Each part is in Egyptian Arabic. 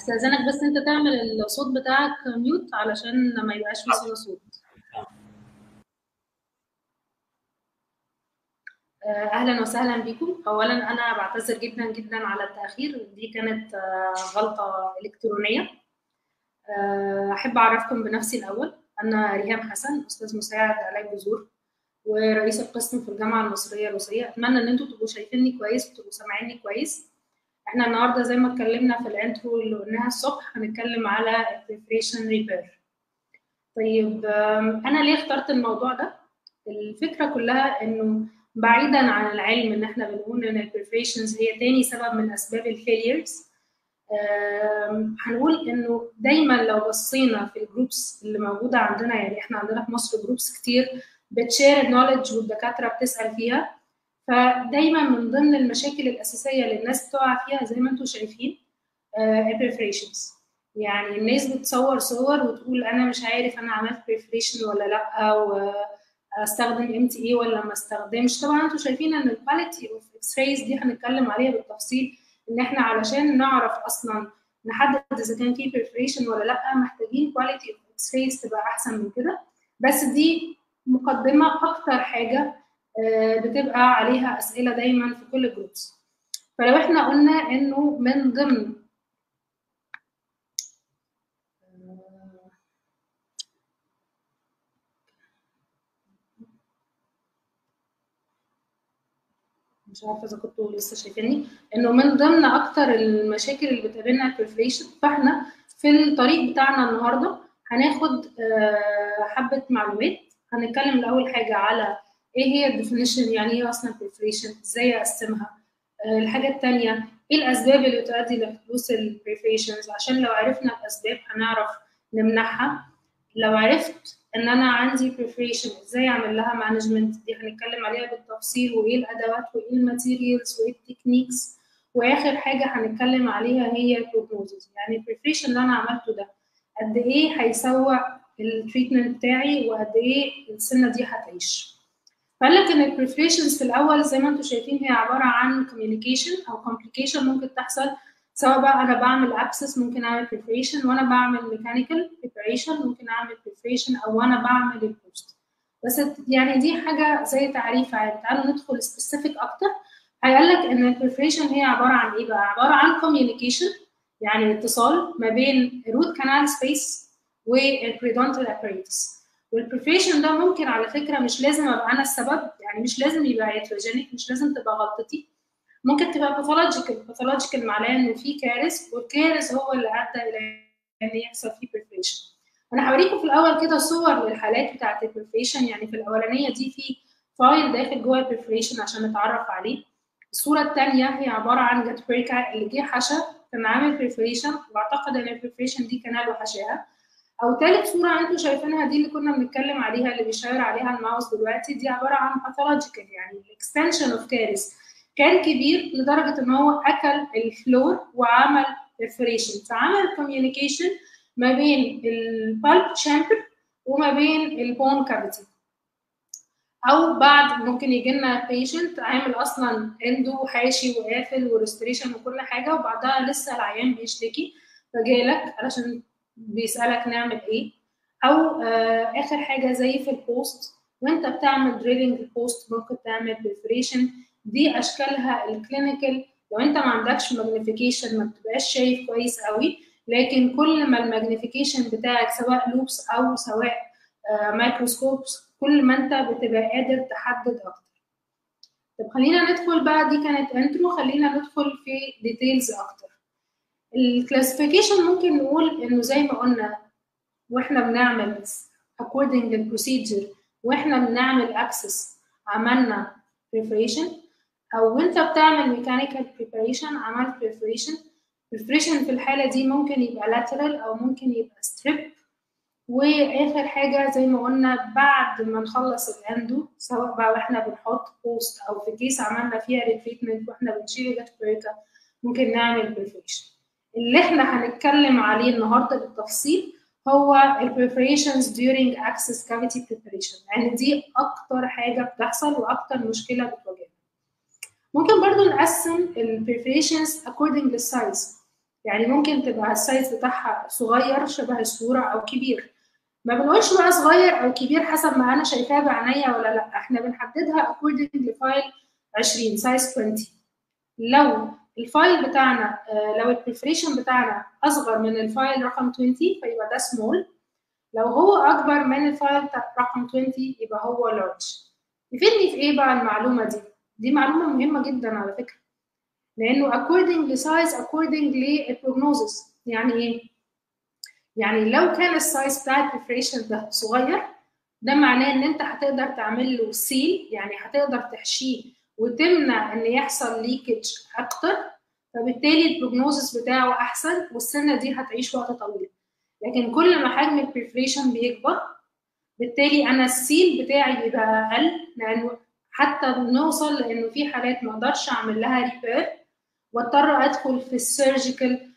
استاذنك بس انت تعمل الصوت بتاعك ميوت علشان ما يبقاش في صدى صوت اهلا وسهلا بكم اولا انا بعتذر جدا جدا على التاخير دي كانت غلطه الكترونيه احب اعرفكم بنفسي الاول انا ريهام حسن استاذ مساعد علاج جذور ورئيس القسم في الجامعه المصريه الروسيه اتمنى ان انتم تبقوا شايفيني كويس وتبقوا سامعيني كويس احنا النهارده زي ما اتكلمنا في الانترو اللي قلناها الصبح هنتكلم على البريفريشن ريبير طيب انا ليه اخترت الموضوع ده الفكره كلها انه بعيدا عن العلم ان احنا بنقول ان البريفريشنز هي تاني سبب من اسباب الفيليرز هنقول انه دايما لو بصينا في الجروبس اللي موجوده عندنا يعني احنا عندنا في مصر جروبس كتير بتشير النولج والدكاتره بتسال فيها فدايما من ضمن المشاكل الاساسيه اللي الناس بتقع فيها زي ما انتم شايفين البريفريشنز يعني الناس بتصور صور وتقول انا مش عارف انا عملت بريفريشن ولا لا واستخدم ام تي اي ولا ما استخدمش طبعا انتم شايفين ان الكواليتي اوف اكس رايز دي هنتكلم عليها بالتفصيل ان احنا علشان نعرف اصلا نحدد اذا كان في بريفريشن ولا لا محتاجين كواليتي اوف اكس رايز تبقى احسن من كده بس دي مقدمه اكتر حاجه بتبقى عليها اسئله دايما في كل الجروبس فلو احنا قلنا انه من ضمن مش عارفه اذا كنتوا لسه شايفيني انه من ضمن اكتر المشاكل اللي بتقابلنا البريفريشن فاحنا في الطريق بتاعنا النهارده هناخد حبه معلومات هنتكلم الاول حاجه على ايه هي الديفينيشن يعني ايه اصلا بريفريشن ازاي اقسمها الحاجه الثانيه ايه الاسباب اللي بتؤدي لحدوث البريفريشنز عشان لو عرفنا الاسباب هنعرف نمنعها لو عرفت ان انا عندي بريفريشن ازاي اعمل لها مانجمنت دي هنتكلم عليها بالتفصيل وايه الادوات وايه الماتيريالز وايه التكنيكس واخر حاجه هنتكلم عليها هي البروجنوزز يعني البريفريشن اللي انا عملته ده قد ايه هيسوق التريتمنت بتاعي وقد ايه السنه دي هتعيش فقال لك ان البريفريشنز في الاول زي ما انتم شايفين هي عباره عن كوميونيكيشن او كومبليكيشن ممكن تحصل سواء بقى انا بعمل ابسس ممكن اعمل بريفريشن وانا بعمل ميكانيكال بريفريشن ممكن اعمل بريفريشن او وانا بعمل البوست بس يعني دي حاجه زي تعريف عام تعالوا ندخل سبيسيفيك اكتر هيقول لك ان البريفريشن هي عباره عن ايه بقى عباره عن كوميونيكيشن يعني اتصال ما بين الروت كانال سبيس والبريدونتال اباريتس والبريفريشن ده ممكن على فكره مش لازم ابقى انا السبب يعني مش لازم يبقى هيتروجينيك مش لازم تبقى غلطتي ممكن تبقى باثولوجيكال باثولوجيكال معناه انه في كارث والكارث هو اللي ادى الى ان يحصل فيه بريفريشن انا هوريكم في الاول كده صور للحالات بتاعه البريفريشن يعني في الاولانيه دي في فايل داخل جوه البريفريشن عشان نتعرف عليه الصوره الثانيه هي عباره عن جات بريكا اللي جه حشى كان عامل بريفريشن واعتقد ان البريفريشن دي كان له حشاها او ثالث صوره انتم شايفينها دي اللي كنا بنتكلم عليها اللي بيشاور عليها الماوس دلوقتي دي عباره عن باثولوجيكال يعني الاكستنشن اوف كارث كان كبير لدرجه ان هو اكل الفلور وعمل بريفريشن فعمل كوميونيكيشن ما بين البالب تشامبر وما بين البون كافيتي او بعد ممكن يجي لنا بيشنت عامل اصلا اندو حاشي وقافل وريستريشن وكل حاجه وبعدها لسه العيان بيشتكي فجالك علشان بيسالك نعمل ايه او آه اخر حاجه زي في البوست وانت بتعمل دريلنج البوست ممكن تعمل بريفريشن دي اشكالها الكلينيكال لو انت ما عندكش ماجنيفيكيشن ما بتبقاش شايف كويس قوي لكن كل ما الماجنيفيكيشن بتاعك سواء لوبس او سواء آه مايكروسكوبس كل ما انت بتبقى قادر تحدد اكتر طب خلينا ندخل بقى دي كانت انترو خلينا ندخل في ديتيلز اكتر الكلاسيفيكيشن ممكن نقول انه زي ما قلنا واحنا بنعمل according للبروسيجر واحنا بنعمل access عملنا preparation او وانت بتعمل mechanical preparation عملت preparation preparation في الحالة دي ممكن يبقى lateral او ممكن يبقى strip واخر حاجة زي ما قلنا بعد ما نخلص الاندو سواء بقى واحنا بنحط بوست او في كيس عملنا فيها ريتريتمنت واحنا بنشيل جات بريكا ممكن نعمل preparation اللي احنا هنتكلم عليه النهارده بالتفصيل هو ال preparations during access cavity preparation يعني دي اكتر حاجه بتحصل واكتر مشكله بتواجهنا ممكن برضو نقسم ال preparations according للسايز يعني ممكن تبقى السايز بتاعها صغير شبه الصوره او كبير ما بنقولش بقى صغير او كبير حسب ما انا شايفاه بعينيا ولا لا احنا بنحددها according لفايل 20 سايز 20 لو الفايل بتاعنا لو البريفريشن بتاعنا اصغر من الفايل رقم 20 فيبقى ده سمول لو هو اكبر من الفايل رقم 20 يبقى هو لارج يفيدني في ايه بقى المعلومه دي دي معلومه مهمه جدا على فكره لانه according لسايز according للبروجنوزس يعني ايه يعني لو كان السايز بتاع البريفريشن ده صغير ده معناه ان انت هتقدر تعمل له سيل يعني هتقدر تحشيه وتمنع ان يحصل ليكج اكتر فبالتالي البروجنوزس بتاعه احسن والسنه دي هتعيش وقت طويل لكن كل ما حجم البريفريشن بيكبر بالتالي انا السيل بتاعي بيبقى اقل لانه حتى نوصل لانه في حالات ما اقدرش اعمل لها ريبير واضطر ادخل في السيرجيكال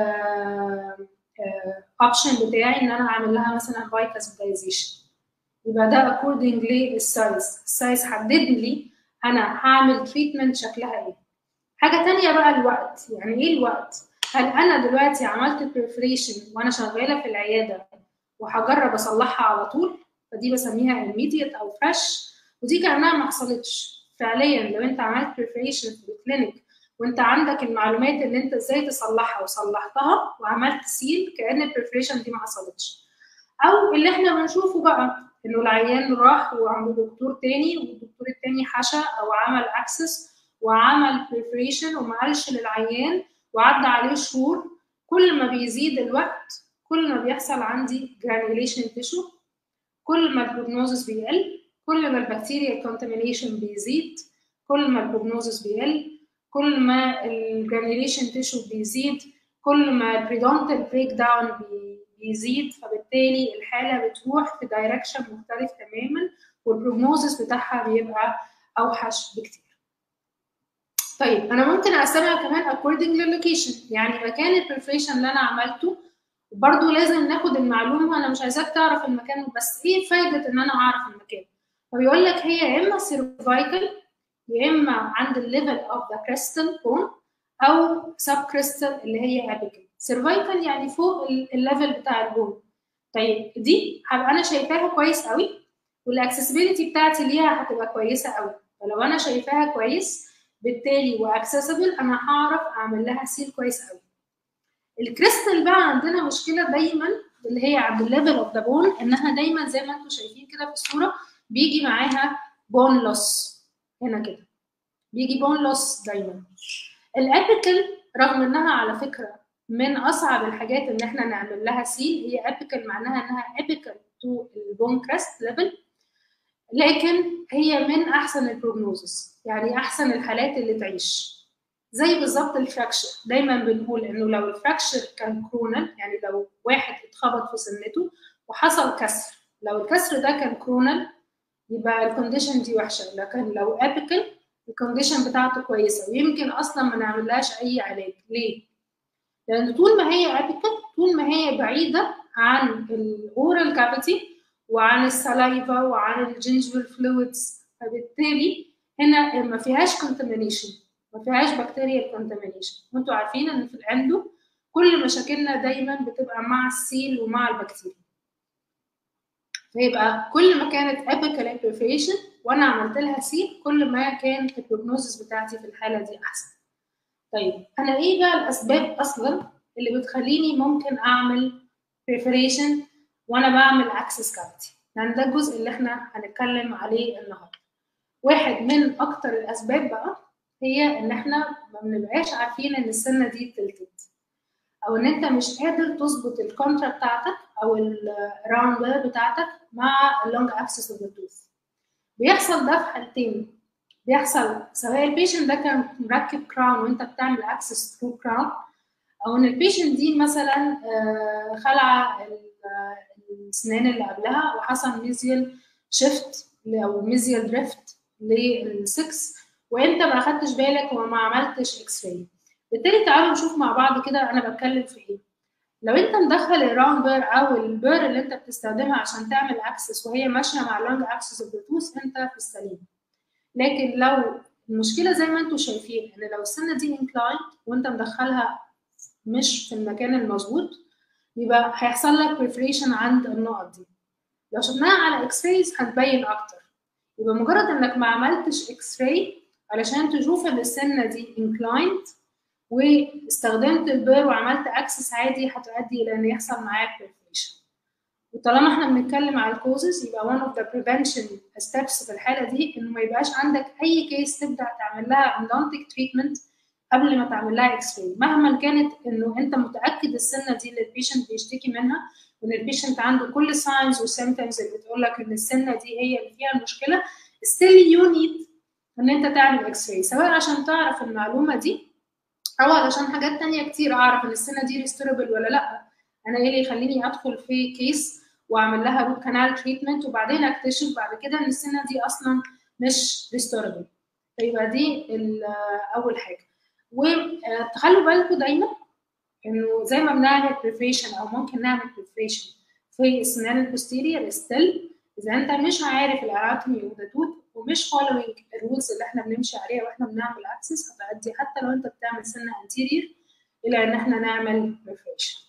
اوبشن بتاعي ان انا اعمل لها مثلا بايكاسبيتايزيشن يبقى ده according للسايز السايز حدد لي انا هعمل تريتمنت شكلها ايه حاجه تانية بقى الوقت يعني ايه الوقت هل انا دلوقتي عملت بريفريشن وانا شغاله في العياده وهجرب اصلحها على طول فدي بسميها immediate او فريش ودي كانها ما حصلتش فعليا لو انت عملت بريفريشن في الكلينيك وانت عندك المعلومات ان انت ازاي تصلحها وصلحتها وعملت سيل كان البريفريشن دي ما حصلتش او اللي احنا بنشوفه بقى انه العيان راح وعند دكتور تاني والدكتور التاني حشى او عمل اكسس وعمل بريفريشن وما قالش للعيان وعدى عليه شهور كل ما بيزيد الوقت كل ما بيحصل عندي جرانيوليشن تيشو كل ما البروجنوزس بيقل كل ما البكتيريا كونتامينيشن بيزيد كل ما البروجنوزس بيقل كل ما الجرانيوليشن تيشو بيزيد كل ما البريدونتال بريك داون بيزيد فبالتالي الحاله بتروح في دايركشن مختلف تماما والبروجنوزس بتاعها بيبقى اوحش بكتير طيب انا ممكن اقسمها كمان according للوكيشن يعني مكان البريفريشن اللي انا عملته برضه لازم ناخد المعلومه انا مش عايزاك تعرف المكان بس ايه فايده ان انا اعرف المكان فبيقول لك هي يا اما سيرفايكال يا اما عند الليفل اوف ذا كريستال بون او سب كريستال اللي هي ابيكال سيرفايكال يعني فوق الليفل بتاع البون طيب دي هبقى انا شايفاها كويس قوي والاكسسبيلتي بتاعتي ليها هتبقى كويسه قوي فلو انا شايفاها كويس بالتالي واكسسبل انا هعرف اعمل لها سيل كويس قوي الكريستال بقى عندنا مشكله دايما اللي هي عند الليفل اوف ذا بون انها دايما زي ما انتم شايفين كده في الصوره بيجي معاها بون لوس هنا كده بيجي بون لوس دايما الابيكال رغم انها على فكره من اصعب الحاجات ان احنا نعمل لها سيل هي ابيكال معناها انها ابيكال تو البون كريست ليفل لكن هي من احسن البروجنوزس يعني احسن الحالات اللي تعيش زي بالظبط الفراكشر دايما بنقول انه لو الفراكشر كان كرونال يعني لو واحد اتخبط في سنته وحصل كسر لو الكسر ده كان كرونال يبقى الكونديشن دي وحشه لكن لو ابيكال الكونديشن بتاعته كويسه ويمكن اصلا ما نعملهاش اي علاج ليه؟ لان طول ما هي ابيكال طول ما هي بعيده عن الاورال كافيتي وعن السلايفا وعن الجينجفال فلويدز فبالتالي هنا ما فيهاش كونتامينيشن ما فيهاش بكتيريا كونتامينيشن وانتوا عارفين ان في الاندو كل مشاكلنا دايما بتبقى مع السيل ومع البكتيريا فيبقى كل ما كانت ابيكال امبريفيشن وانا عملت لها سيل كل ما كان البروجنوزس بتاعتي في الحاله دي احسن طيب انا ايه بقى الاسباب اصلا اللي بتخليني ممكن اعمل بريفريشن وانا بعمل اكسس كافيتي يعني ده الجزء اللي احنا هنتكلم عليه النهارده واحد من اكتر الاسباب بقى هي ان احنا ما بنبقاش عارفين ان السنه دي تلتت او ان انت مش قادر تظبط الكونترا بتاعتك او الراوند بتاعتك مع اللونج اكسس اوف ذا توث بيحصل ده في حالتين بيحصل سواء البيشنت ده كان مركب كراون وانت بتعمل اكسس ثرو كراون او ان البيشنت دي مثلا خلع السنان اللي قبلها وحصل ميزيال شيفت او ميزيال دريفت للسكس وانت ما اخدتش بالك وما عملتش اكس راي بالتالي تعالوا نشوف مع بعض كده انا بتكلم في ايه لو انت مدخل الراوند بير او البير اللي انت بتستخدمها عشان تعمل اكسس وهي ماشيه مع اللونج اكسس اوف البلوتوث انت في السليم لكن لو المشكله زي ما انتم شايفين ان لو السنه دي انكلاين وانت مدخلها مش في المكان المظبوط يبقى هيحصل لك بريفريشن عند النقط دي لو شفناها على اكس رايز هتبين اكتر يبقى مجرد انك ما عملتش اكس راي علشان تشوف ان السنه دي انكلايند واستخدمت البير وعملت اكسس عادي هتؤدي الى ان يحصل معاك بريفريشن وطالما احنا بنتكلم على الكوزز يبقى one of the prevention steps في الحاله دي انه ما يبقاش عندك اي كيس تبدا تعمل لها اندونتيك تريتمنت قبل ما تعمل لها اكس راي مهما كانت انه انت متاكد السنه دي اللي البيشنت بيشتكي منها وان البيشنت عنده كل الساينز والسيمتومز اللي بتقول لك ان السنه دي هي اللي فيها المشكله ستيل يو نيد ان انت تعمل اكس راي سواء عشان تعرف المعلومه دي او علشان حاجات تانية كتير اعرف ان السنه دي ريستوربل ولا لا انا ايه اللي يخليني ادخل في كيس واعمل لها روت كانال تريتمنت وبعدين اكتشف بعد كده ان السنه دي اصلا مش ريستوربل فيبقى دي اول حاجه وتخلوا بالكم دايما انه زي ما بنعمل بريفريشن او ممكن نعمل بريفريشن في السنان البوستيريور ستيل اذا انت مش عارف الاناتومي اوف ذا توث ومش فولوينج الرولز اللي احنا بنمشي عليها واحنا بنعمل اكسس هتؤدي حتى لو انت بتعمل سنه انتيرير الى ان احنا نعمل بريفريشن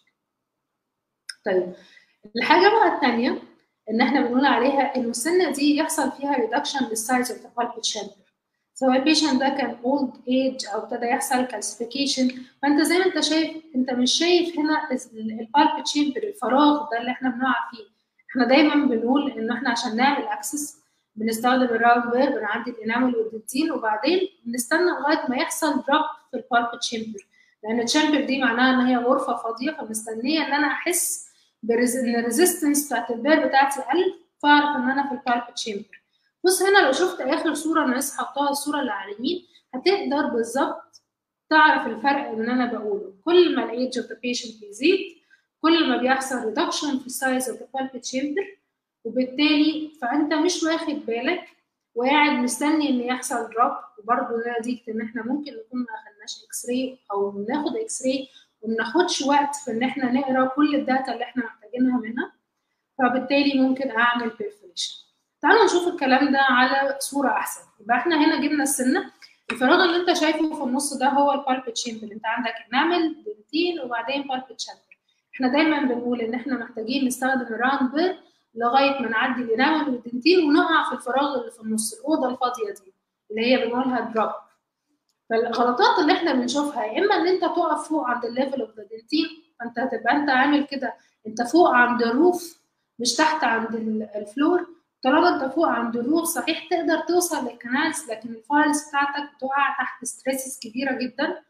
طيب الحاجه بقى الثانيه ان احنا بنقول عليها انه السنه دي يحصل فيها ريدكشن للسايز اوف ذا بالبت شامبر سواء البيشنت ده كان اولد ايج او ابتدى يحصل كالسيفيكيشن فانت زي ما انت شايف انت مش شايف هنا البالبت شامبر الفراغ ده اللي احنا بنقع فيه احنا دايما بنقول انه احنا عشان نعمل اكسس بنستخدم الراوند وير بنعدي الانامل والدنتين وبعدين بنستنى لغايه ما يحصل دروب في البالبت شامبر لان الشامبر دي معناها ان هي غرفه فاضيه فمستنيه ان انا احس ان الريزيستنس بتاعت البير بتاعتي قل فاعرف ان انا في البالبت شامبر بص هنا لو شفت اخر صوره انا لسه حطاها الصوره اللي على اليمين هتقدر بالظبط تعرف الفرق اللي انا بقوله كل ما الايدج اوف ذا بيشنت بيزيد كل ما بيحصل ريدكشن في السايز اوف ذا بالبت شامبر وبالتالي فانت مش واخد بالك وقاعد مستني ان يحصل دروب وبرضه ده نتيجه ان احنا ممكن نكون ما اخدناش اكس راي او بناخد اكس راي وما بناخدش وقت في ان احنا نقرا كل الداتا اللي احنا محتاجينها منها فبالتالي ممكن اعمل بيرفوريشن تعالوا نشوف الكلام ده على صوره احسن يبقى احنا هنا جبنا السنه الفراغ اللي انت شايفه في النص ده هو البالبت شامبر انت عندك انامل دنتين وبعدين بالبت شامبر احنا دايما بنقول ان احنا محتاجين نستخدم الراوند بير لغايه ما نعدي الانامل والدنتين ونقع في الفراغ اللي في النص الاوضه الفاضيه دي اللي هي بنقولها دروب فالغلطات اللي احنا بنشوفها يا اما ان انت تقف فوق عند الليفل اوف ذا دنتين فانت هتبقى انت عامل كده انت فوق عند الروف مش تحت عند الفلور طالما انت فوق عند الروف صحيح تقدر توصل للكنالز لكن الفايلز بتاعتك بتقع تحت ستريسز كبيره جدا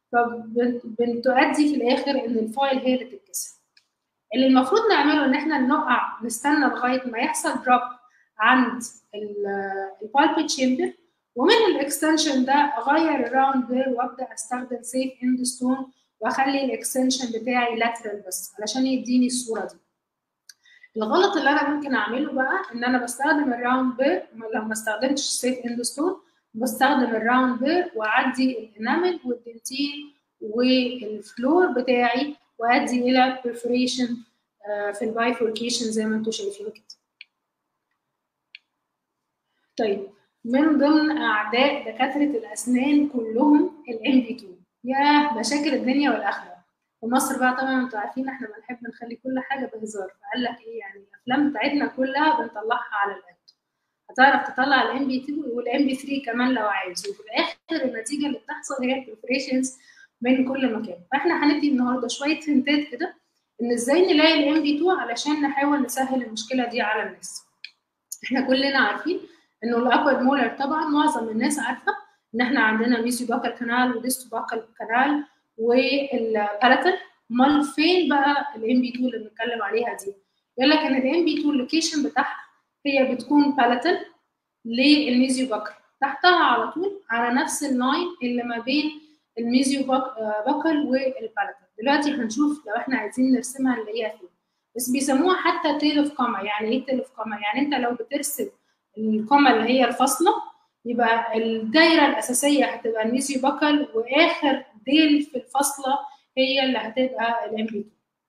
فبتؤدي في الاخر ان الفايل هي اللي تتكسر اللي المفروض نعمله ان احنا نقع نستنى لغايه ما يحصل دروب عند البالبت شامبر ومن الاكستنشن ده اغير الراوند بير وابدا استخدم سيف اند ستون واخلي الاكستنشن بتاعي لاترال بس علشان يديني الصوره دي الغلط اللي انا ممكن اعمله بقى ان انا بستخدم الراوند بير لو ما استخدمتش سيف اند ستون بستخدم الراوند بير واعدي الانامل والدنتين والفلور بتاعي وادي الى perforation في البايفوركيشن زي ما انتم شايفين كده طيب من ضمن اعداء دكاتره الاسنان كلهم الام بي 2 يا مشاكل الدنيا والاخره في مصر بقى طبعا انتوا عارفين احنا بنحب نخلي كل حاجه بهزار فقال لك ايه يعني الافلام بتاعتنا كلها بنطلعها على القد هتعرف تطلع الام بي 2 والام بي 3 كمان لو عايز وفي الاخر النتيجه اللي بتحصل هي البريفريشنز من كل مكان فاحنا هندي النهارده شويه هنتات كده ان ازاي نلاقي الام بي 2 علشان نحاول نسهل المشكله دي على الناس احنا كلنا عارفين انه الابر مولر طبعا معظم الناس عارفه ان احنا عندنا ميزيو باكال كانال وديستو باكال كانال والبالاتال امال فين بقى الام بي 2 اللي بنتكلم عليها دي يقول لك ان الام بي 2 اللوكيشن بتاعها هي بتكون بالاتال للميزيو باكال تحتها على طول على نفس اللاين اللي ما بين الميزيو باكل والبالاتال دلوقتي هنشوف لو احنا عايزين نرسمها نلاقيها فين بس بيسموها حتى تيل اوف كاما يعني ايه تيل اوف كاما يعني انت لو بترسم الكاما اللي هي الفاصله يبقى الدايره الاساسيه هتبقى الميزيو باكل واخر ديل في الفاصله هي اللي هتبقى الام بي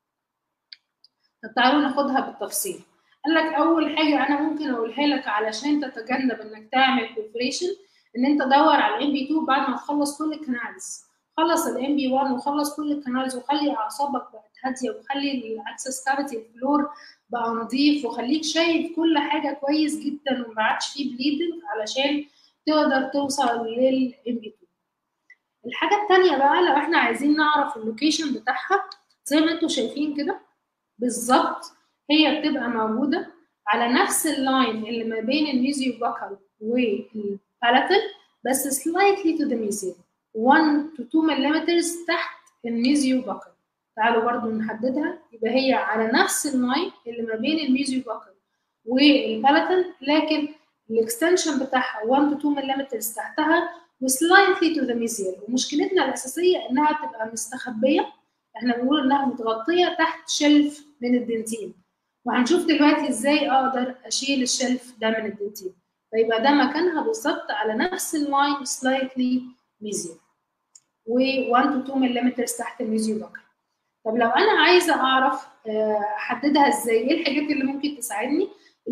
طب تعالوا ناخدها بالتفصيل قال لك اول حاجه انا ممكن اقولها لك علشان تتجنب انك تعمل بريفريشن ان انت دور على الام بي 2 بعد ما تخلص كل الكنالز خلص الام بي 1 وخلص كل الكانالز وخلي اعصابك بقت هاديه وخلي الاكسس كافيتي الفلور بقى نظيف وخليك شايف كل حاجه كويس جدا وما عادش فيه بليدنج علشان تقدر توصل للام بي 2 الحاجه الثانيه بقى لو احنا عايزين نعرف اللوكيشن بتاعها زي ما انتم شايفين كده بالظبط هي بتبقى موجوده على نفس اللاين اللي ما بين الميزيو باكال والبالاتل بس slightly to the mesial 1 to 2 ملم تحت الميزيو باكل تعالوا برضو نحددها يبقى هي على نفس اللاين اللي ما بين الميزيو باكل والبالاتل لكن الاكستنشن بتاعها 1 to 2 ملم تحتها وسلايتلي تو ذا ميزيال ومشكلتنا الاساسيه انها تبقى مستخبيه احنا بنقول انها متغطيه تحت شلف من الدنتين وهنشوف دلوقتي ازاي اقدر اشيل الشلف ده من الدنتين فيبقى ده مكانها بالظبط على نفس اللاين سلايتلي ميزيال و 1 to 2 ملم تحت الميزيو باكل طب لو انا عايزه اعرف احددها ازاي ايه الحاجات اللي ممكن تساعدني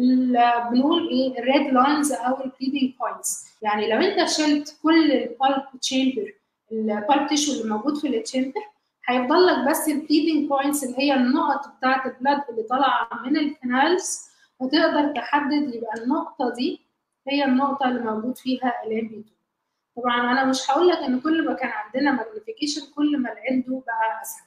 بنقول ايه الريد لاينز او البليدنج بوينتس يعني لو انت شلت كل البالب تشامبر البالب تيشو اللي موجود في التشامبر هيفضل لك بس البليدنج بوينتس اللي هي النقط بتاعه البلاد اللي طالعه من الكنالز وتقدر تحدد يبقى النقطه دي هي النقطه اللي موجود فيها الام بي 2 طبعا انا مش هقول لك ان كل ما كان عندنا ماجنيفيكيشن كل ما العنده بقى اسهل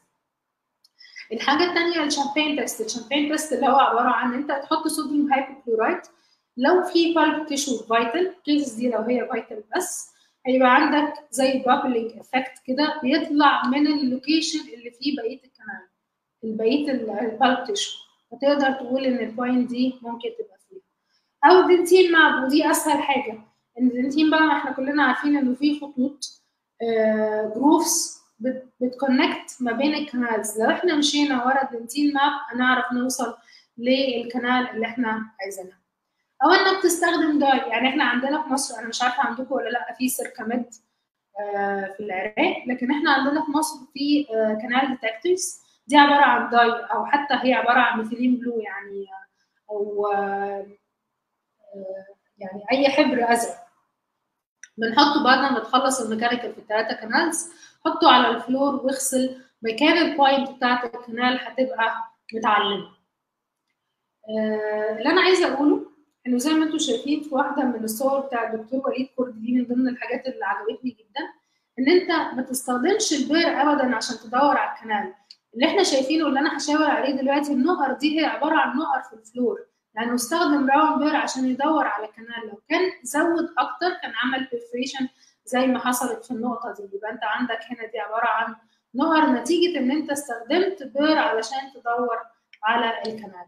الحاجه الثانيه الشامبين تيست الشامبين تيست اللي هو عباره عن انت تحط صوديوم هايبوكلورايد لو في بالب تيشو فايتال كيس دي لو هي فايتال بس هيبقى عندك زي بابلينج افكت كده بيطلع من اللوكيشن اللي فيه بقيه الكنال بقيه البالب تيشو فتقدر تقول ان البوينت دي ممكن تبقى فيها او دنتين ماب ودي اسهل حاجه ان الدنتين بقى احنا كلنا عارفين انه في خطوط آه جروفز بتكونكت ما بين الكنالز لو احنا مشينا ورا الدنتين ماب هنعرف نوصل للكنال اللي احنا عايزينها او انك تستخدم داي يعني احنا عندنا في مصر انا مش عارفه عندكم ولا لا في سيركاميد آه في العراق لكن احنا عندنا في مصر في آه كنال ديتكتورز دي عباره عن داي او حتى هي عباره عن ميثيلين بلو يعني او يعني اي حبر ازرق بنحطه بعد ما تخلص الميكانيكال في الثلاثه كانالز حطه على الفلور واغسل مكان البوينت بتاعت الكنال هتبقى متعلمه آه اللي انا عايزه اقوله انه زي ما انتم شايفين في واحده من الصور بتاع الدكتور وليد كرد دي من ضمن الحاجات اللي عجبتني جدا ان انت ما تستخدمش البير ابدا عشان تدور على الكنال اللي احنا شايفينه واللي انا هشاور عليه دلوقتي النقر دي هي عباره عن نقر في الفلور لانه يعني استخدم راوند بير عشان يدور على كنال لو كان زود اكتر كان عمل بيرفريشن زي ما حصلت في النقطه دي يبقى انت عندك هنا دي عباره عن نقر نتيجه ان انت استخدمت بير علشان تدور على الكنال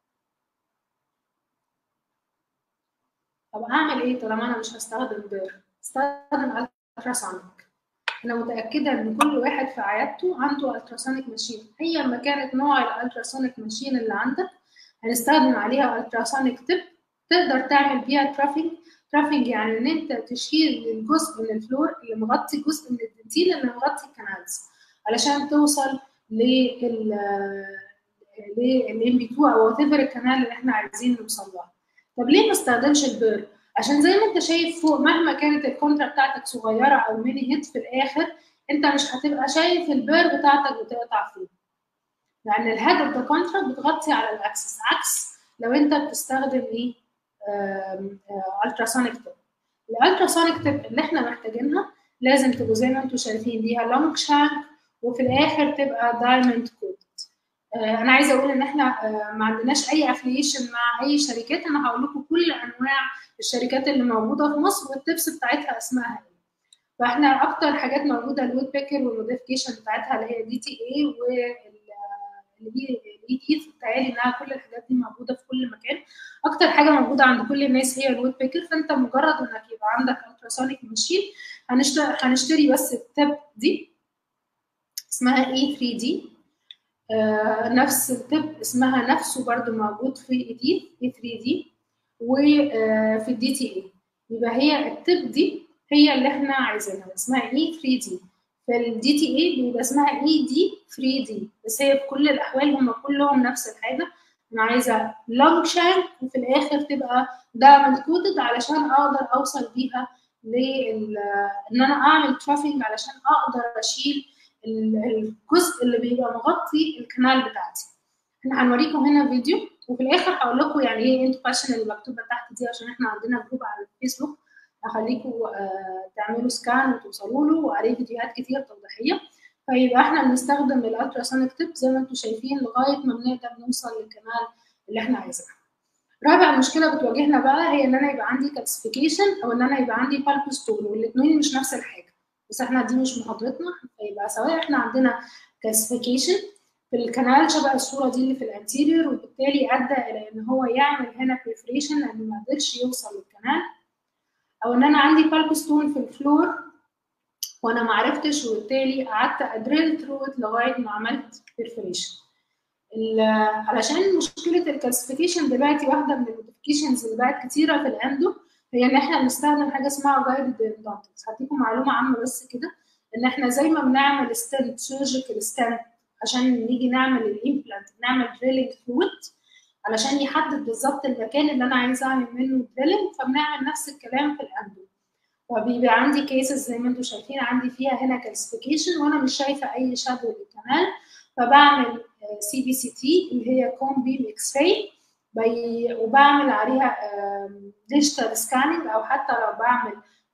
طب اعمل ايه طالما انا مش هستخدم بير استخدم التراسونيك انا متاكده ان كل واحد في عيادته عنده التراسونيك ماشين ايا ما كانت نوع الالتراسونيك ماشين اللي عندك هنستخدم عليها التراسونيك تيب تقدر تعمل بيها ترافينج ترافينج يعني ان انت تشيل الجزء من الفلور اللي مغطي جزء من الدنتين اللي مغطي الكنالز علشان توصل لل للام بي 2 او وات ايفر الكنال اللي احنا عايزين نوصل لها طب ليه ما استخدمش البير عشان زي ما انت شايف فوق مهما كانت الكونترا بتاعتك صغيره او ميني هيت في الاخر انت مش هتبقى شايف البير بتاعتك بتقطع فين لان الهيد اوف ذا كونترا بتغطي على الاكسس عكس لو انت بتستخدم ايه التراسونيك تيب الالتراسونيك تيب اللي احنا محتاجينها لازم تبقوا زي ما انتم شايفين ليها لونج شانك وفي الاخر تبقى دايموند كود انا عايزه اقول ان احنا ما عندناش اي افليشن مع اي شركات انا هقول لكم كل انواع الشركات اللي موجوده في مصر والتبس بتاعتها اسمها ايه فاحنا اكتر حاجات موجوده الويب بيكر والموديفيكيشن بتاعتها اللي هي دي تي اي والاي تي بتهيألي انها كل الحاجات دي موجوده في كل مكان اكتر حاجه موجوده عند كل الناس هي الويب بيكر فانت مجرد انك يبقى عندك التراسونيك ماشين هنشتري هنشتري بس التاب دي اسمها اي 3 دي آه نفس التب اسمها نفسه برضو موجود في ايديت اي 3 دي وفي الدي تي اي يبقى هي التب دي هي اللي احنا عايزينها اسمها اي 3 دي في الدي تي اي بيبقى اسمها اي دي 3 دي بس هي في كل الاحوال هم كلهم نفس الحاجه انا عايزه لونج شانك وفي الاخر تبقى دايموند كوتد علشان اقدر اوصل بيها لل ان انا اعمل ترافينج علشان اقدر اشيل الجزء اللي بيبقى مغطي الكنال بتاعتي احنا هنوريكم هنا فيديو وفي الاخر هقول لكم يعني ايه انتوا فاشن اللي مكتوبه تحت دي عشان احنا عندنا جروب على الفيسبوك هخليكم آه تعملوا سكان وتوصلوا له وعليه فيديوهات كتير توضيحيه فيبقى احنا بنستخدم الالتراسونيك تيب زي ما انتم شايفين لغايه ما بنقدر نوصل للكنال اللي احنا عايزينها. رابع مشكله بتواجهنا بقى هي ان انا يبقى عندي كالسيفيكيشن او ان انا يبقى عندي بالبستون والاثنين مش نفس الحاجه بس احنا دي مش محاضرتنا فيبقى سواء احنا عندنا كالسيفيكيشن في الكنال شبه الصوره دي اللي في الانتيريور وبالتالي ادى الى ان هو يعمل هنا بريفريشن لانه ما قدرش يوصل للكنال او ان انا عندي بالبستون في الفلور وانا ما عرفتش وبالتالي قعدت ادريل ثرو لغايه ما عملت بريفريشن علشان مشكله الكالسيفيكيشن دلوقتي واحده من الموديفيكيشنز اللي بقت كتيره في الاندو هي ان احنا بنستخدم حاجه اسمها جايدد اندونتكس هديكم معلومه عامه بس كده ان احنا زي ما بنعمل ستنت سيرجيكال ستنت عشان نيجي نعمل الامبلانت نعمل دريلنج فلويد علشان يحدد بالظبط المكان اللي انا عايزه اعمل منه دريلنج فبنعمل نفس الكلام في الاندو فبيبقى عندي كيسز زي ما انتم شايفين عندي فيها هنا كالسيفيكيشن وانا مش شايفه اي شادو للكنال فبعمل سي بي سي تي اللي هي كوم بيم اكس راي وبعمل عليها ديجيتال سكاننج او حتى لو بعمل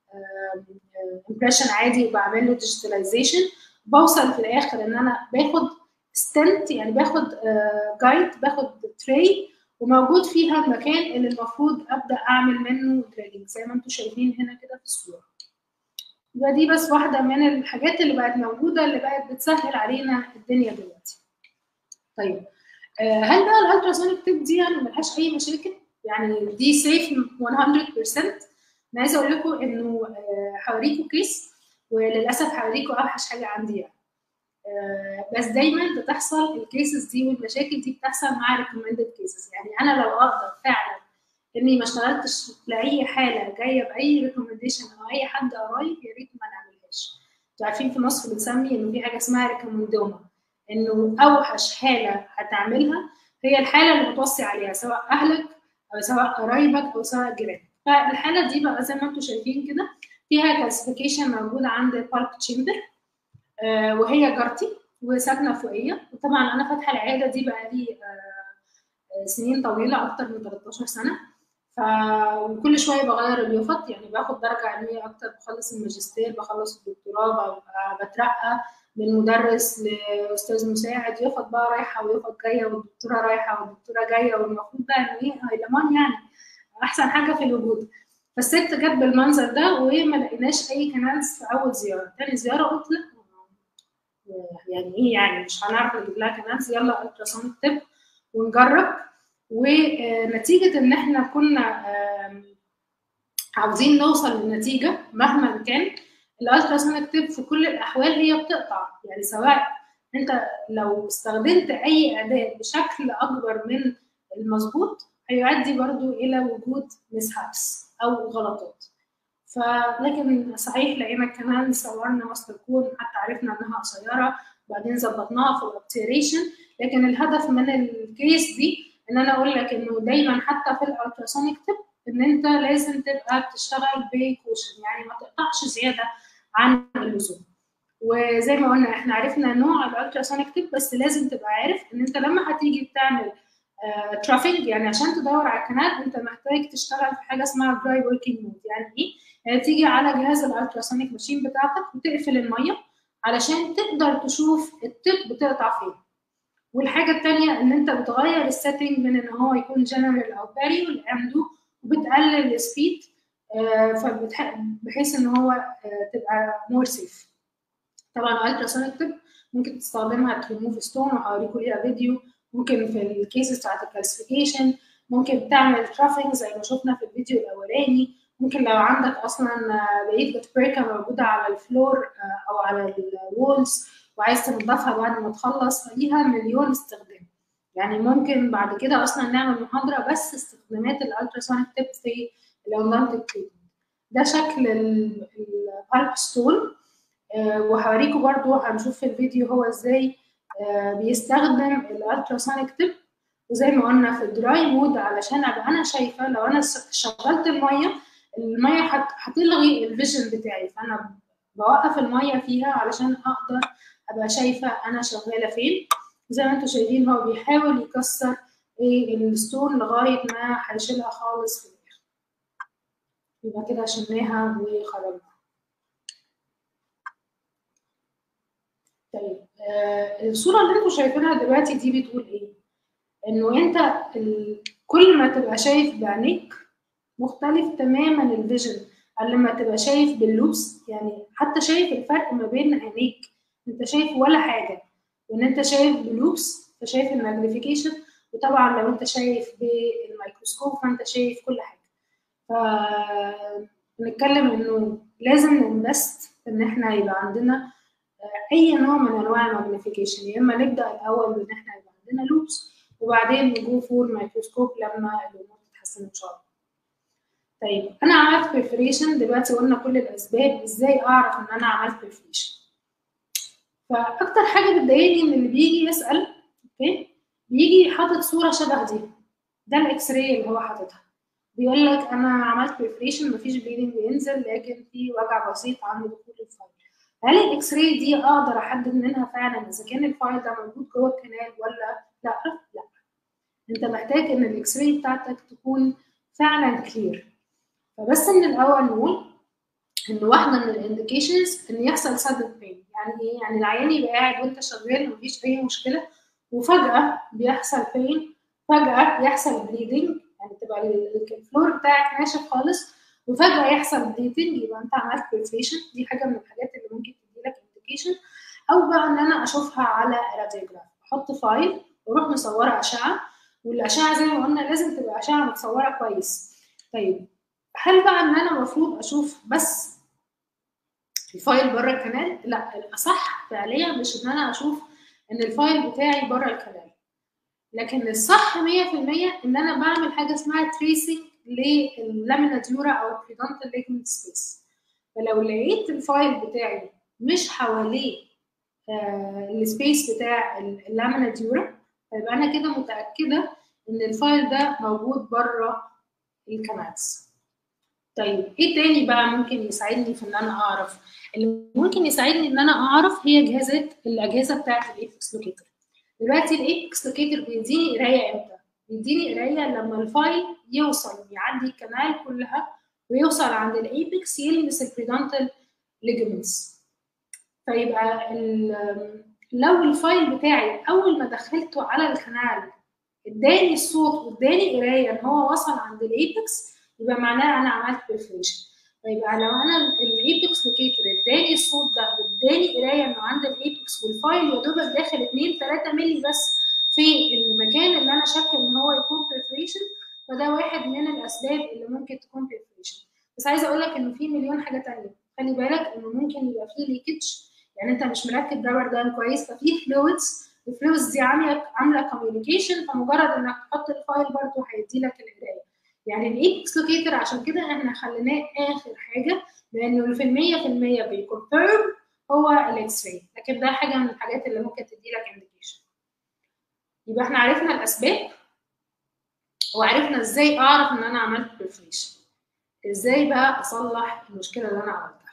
امبريشن عادي وبعمل له ديجيتاليزيشن بوصل في الاخر ان انا باخد ستنت يعني باخد جايد باخد تري وموجود فيها المكان اللي المفروض ابدا اعمل منه دريلنج زي ما انتم شايفين هنا كده في الصوره يبقى دي بس واحده من الحاجات اللي بقت موجوده اللي بقت بتسهل علينا الدنيا دلوقتي طيب هل بقى الالتراسونيك تيب دي يعني ملهاش اي مشاكل يعني دي سيف 100% انا عايزه اقول لكم انه هوريكم كيس وللاسف هوريكم اوحش حاجه عندي يعني بس دايما بتحصل الكيسز دي والمشاكل دي بتحصل مع ريكومندد كيسز يعني انا لو اقدر فعلا اني ما اشتغلتش لاي حاله جايه باي ريكومنديشن او اي حد قرايب يا ريت ما نعملهاش انتوا عارفين في مصر بنسمي انه في حاجه اسمها ريكومندوما انه اوحش حاله هتعملها هي الحاله اللي بتوصي عليها سواء اهلك او سواء قرايبك او سواء جيرانك فالحاله دي بقى زي ما انتم شايفين كده فيها كالسيفيكيشن موجوده عند بالب تشامبر آه وهي جارتي وساكنه فوقيه وطبعا انا فاتحه العياده دي بقى لي آه سنين طويله اكتر من 13 سنه ف وكل شويه بغير اليافط يعني باخد درجه علميه اكتر بخلص الماجستير بخلص الدكتوراه بترقى من مدرس لاستاذ مساعد يافط بقى رايحه ويافط جايه والدكتوره رايحه والدكتوره جايه والمفروض بقى انه ايه هيلمان يعني احسن حاجه في الوجود فالست جت بالمنظر ده وما لقيناش اي كنالز في اول زياره تاني زياره قلت لا يعني ايه يعني مش هنعرف نجيب لها كنالز يلا التراساوند تب ونجرب ونتيجه ان احنا كنا عاوزين نوصل لنتيجه مهما كان الالتراسونيك تيب في كل الاحوال هي بتقطع يعني سواء انت لو استخدمت اي اداه بشكل اكبر من المظبوط هيؤدي برضو الى وجود مسهابس او غلطات فلكن صحيح لقينا كمان صورنا ماستر كون حتى عرفنا انها قصيره بعدين ظبطناها في الاوبتيريشن لكن الهدف من الكيس دي ان انا اقول لك انه دايما حتى في الالتراسونيك تيب ان انت لازم تبقى بتشتغل بكوشن يعني ما تقطعش زياده عن اللزوم وزي ما قلنا احنا عرفنا نوع الالتراسونيك تيب بس لازم تبقى عارف ان انت لما هتيجي بتعمل آه ترافينج يعني عشان تدور على الكنال انت محتاج تشتغل في حاجه اسمها دراي وركينج مود يعني ايه؟ يعني تيجي على جهاز الالتراسونيك ماشين بتاعتك وتقفل الميه علشان تقدر تشوف التيب بتقطع فين والحاجه الثانيه ان انت بتغير السيتنج من ان هو يكون جنرال او باري والاندو وبتقلل السبيد فبحيث ان هو تبقى مور سيف طبعا التراسونيك تيب ممكن تستخدمها تريموف ستون وهوريكم ليها فيديو ممكن في الكيسز بتاعت الكالسيفيكيشن ممكن تعمل ترافينج زي ما شفنا في الفيديو الاولاني ممكن لو عندك اصلا بقيه جاتبريكا موجوده على الفلور او على الوولز وعايز تنضفها بعد ما تخلص فليها مليون استخدام يعني ممكن بعد كده اصلا نعمل محاضره بس استخدامات الالتراسونيك تيب في الاوندانتيك تريتمنت ده شكل البالب ستول أه وهوريكم برضو هنشوف في الفيديو هو ازاي أه بيستخدم الالتراسونيك تيب وزي ما قلنا في الدراي مود علشان ابقى انا شايفه لو انا شغلت الميه الميه هت- هتلغي الفيجن بتاعي فانا بوقف الميه فيها علشان اقدر ابقى شايفه انا شغاله فين زي ما انتم شايفين هو بيحاول يكسر ايه الستون لغايه ما هيشيلها خالص في الاخر يبقى كده شلناها وخرجنا طيب آه الصوره اللي انتم شايفينها دلوقتي دي بتقول ايه انه انت ال... كل ما تبقى شايف بعينيك مختلف تماما الفيجن عن لما تبقى شايف باللوبس يعني حتى شايف الفرق ما بين عينيك انت شايف ولا حاجه وان انت شايف بلوبس فشايف الماجنيفيكيشن وطبعا لو انت شايف بالميكروسكوب فانت شايف كل حاجه ف بنتكلم انه لازم ننبست ان احنا يبقى عندنا اي نوع من انواع الماجنيفيكيشن يا اما نبدا الاول بان احنا يبقى عندنا لوبس وبعدين نجو فور مايكروسكوب لما الامور تتحسن ان شاء الله طيب انا عملت بريفريشن دلوقتي قلنا كل الاسباب ازاي اعرف ان انا عملت بريفريشن فاكتر حاجه بتضايقني ان اللي بيجي يسال اوكي بيجي حاطط صوره شبه دي ده الاكس راي اللي هو حاططها بيقول لك انا عملت بريفريشن مفيش بليدنج بينزل لكن في وجع بسيط عند دخول الفايل هل الاكس راي دي اقدر احدد منها فعلا اذا كان الفايل ده موجود جوه الكنال ولا لا لا انت محتاج ان الاكس راي بتاعتك تكون فعلا كلير فبس من الاول نقول ان واحده من الانديكيشنز ان يحصل سادن بين يعني ايه يعني العيان يبقى قاعد وانت شغال مفيش اي مشكله وفجاه بيحصل بين فجاه يحصل بليدنج يعني تبقى الفلور بتاعك ناشف خالص وفجاه يحصل بليدنج يبقى انت عملت بريفريشن دي حاجه من الحاجات اللي ممكن تديلك انديكيشن او بقى ان انا اشوفها على راديوجراف احط فايل واروح مصوره اشعه والاشعه زي ما قلنا لازم تبقى اشعه متصوره كويس طيب هل بقى ان انا المفروض اشوف بس الفايل بره الكنال لا الاصح فعليا مش ان انا اشوف ان الفايل بتاعي بره الكنال لكن الصح 100% ان انا بعمل حاجه اسمها تريسنج لللامينا ديورا او البريدونتال ليجمنت سبيس فلو لقيت الفايل بتاعي مش حواليه آه السبيس بتاع اللامينا ديورا فيبقى انا كده متاكده ان الفايل ده موجود بره الكنالز طيب ايه تاني بقى ممكن يساعدني في ان انا اعرف اللي ممكن يساعدني ان انا اعرف هي جهازات الاجهزه بتاعه الايبكس لوكيتر دلوقتي الايبكس لوكيتر بيديني قرايه امتى بيديني قرايه لما الفايل يوصل يعدي الكنال كلها ويوصل عند الايبكس يلمس البريدونتال ليجمنتس فيبقى لو الفايل بتاعي اول ما دخلته على الكنال اداني الصوت واداني قرايه ان هو وصل عند الايبكس يبقى معناها انا عملت بريفريشن فيبقى لو انا الايبكس لوكيتور اداني الصوت ده واداني قرايه انه عند الايبكس والفايل يا دوبك داخل 2 3 مللي بس في المكان اللي انا شاكه ان هو يكون بريفريشن فده واحد من الاسباب اللي ممكن تكون بريفريشن بس عايزه اقول لك انه في مليون حاجه ثانيه خلي بالك انه ممكن يبقى في ليكج يعني انت مش مركب رابر دان كويس ففي فلويدز الفلويدز دي عامله عامله كوميونيكيشن فمجرد انك تحط الفايل برضه هيدي لك القرايه يعني الايبكس لوكيتر عشان كده احنا خليناه اخر حاجه لانه في المية في المية بيكونفيرم هو الاكس راي لكن ده حاجه من الحاجات اللي ممكن تدي لك انديكيشن يبقى احنا عرفنا الاسباب وعرفنا ازاي اعرف ان انا عملت بريفريشن ازاي بقى اصلح المشكله اللي انا عملتها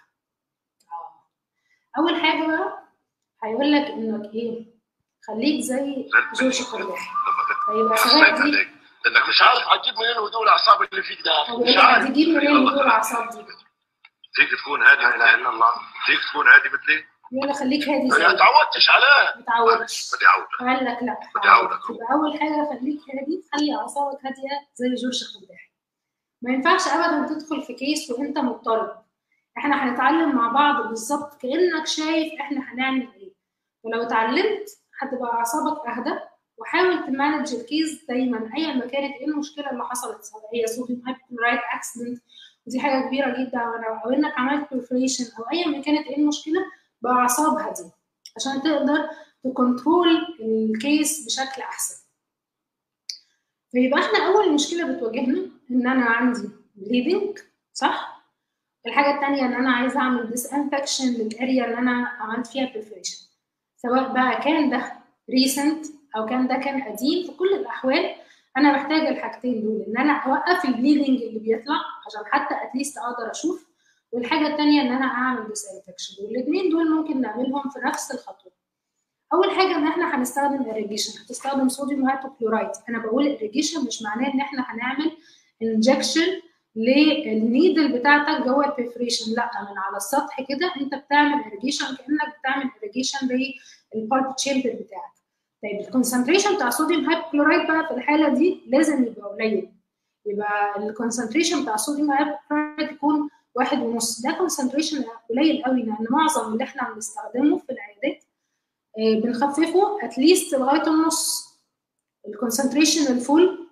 اول حاجه بقى هيقول لك انك ايه خليك زي جورج قرداحي فيبقى سواء دي لانك مش عارف هتجيب منين هدوء الاعصاب اللي فيك ده مش عارف هتجيب منين هدوء الاعصاب دي فيك تكون هادي لا اله الا الله فيك تكون هادي مثلي يلا خليك هادي ما زي تعودتش عليه ما تعودش بدي اعود قال لك لا بدي اعودك يبقى اول حاجه خليك هادي خلي اعصابك هاديه زي جورج قرداحي ما ينفعش ابدا تدخل في كيس وانت مضطرب احنا هنتعلم مع بعض بالظبط كانك شايف احنا هنعمل ايه ولو اتعلمت هتبقى اعصابك اهدى وحاول تمانج الكيس دايما ايا ما كانت ايه المشكله اللي حصلت سواء هي صوديوم هايبوكلورايد اكسيدنت ودي حاجه كبيره جدا او انك عملت برفريشن او ايا ما كانت ايه المشكله باعصاب هاديه عشان تقدر تكنترول الكيس بشكل احسن فيبقى احنا اول مشكله بتواجهنا ان انا عندي بليدنج صح الحاجه الثانيه ان انا عايزه اعمل ديس انفكشن للاريا اللي انا عملت فيها برفريشن سواء بقى كان ده ريسنت او كان ده كان قديم في كل الاحوال انا محتاجه الحاجتين دول ان انا اوقف البليدنج اللي بيطلع عشان حتى اتليست اقدر اشوف والحاجه الثانيه ان انا اعمل ديسانفكشن والاثنين دول ممكن نعملهم في نفس الخطوه اول حاجه ان احنا هنستخدم irrigation هتستخدم صوديوم هايبوكلورايد انا بقول irrigation مش معناه ان احنا هنعمل انجكشن للنيدل بتاعتك جوه البريفريشن لا من على السطح كده انت بتعمل irrigation كانك بتعمل irrigation للبالب تشامبر بتاعك طيب الكونسنتريشن بتاع صوديوم هايبوكلورايد بقى في الحاله دي لازم يبقى قليل يبقى الكونسنتريشن بتاع صوديوم هايبوكلورايد يكون واحد ونص ده كونسنتريشن قليل قوي لان معظم اللي احنا بنستخدمه في العيادات بنخففه اتليست لغايه النص الكونسنتريشن الفول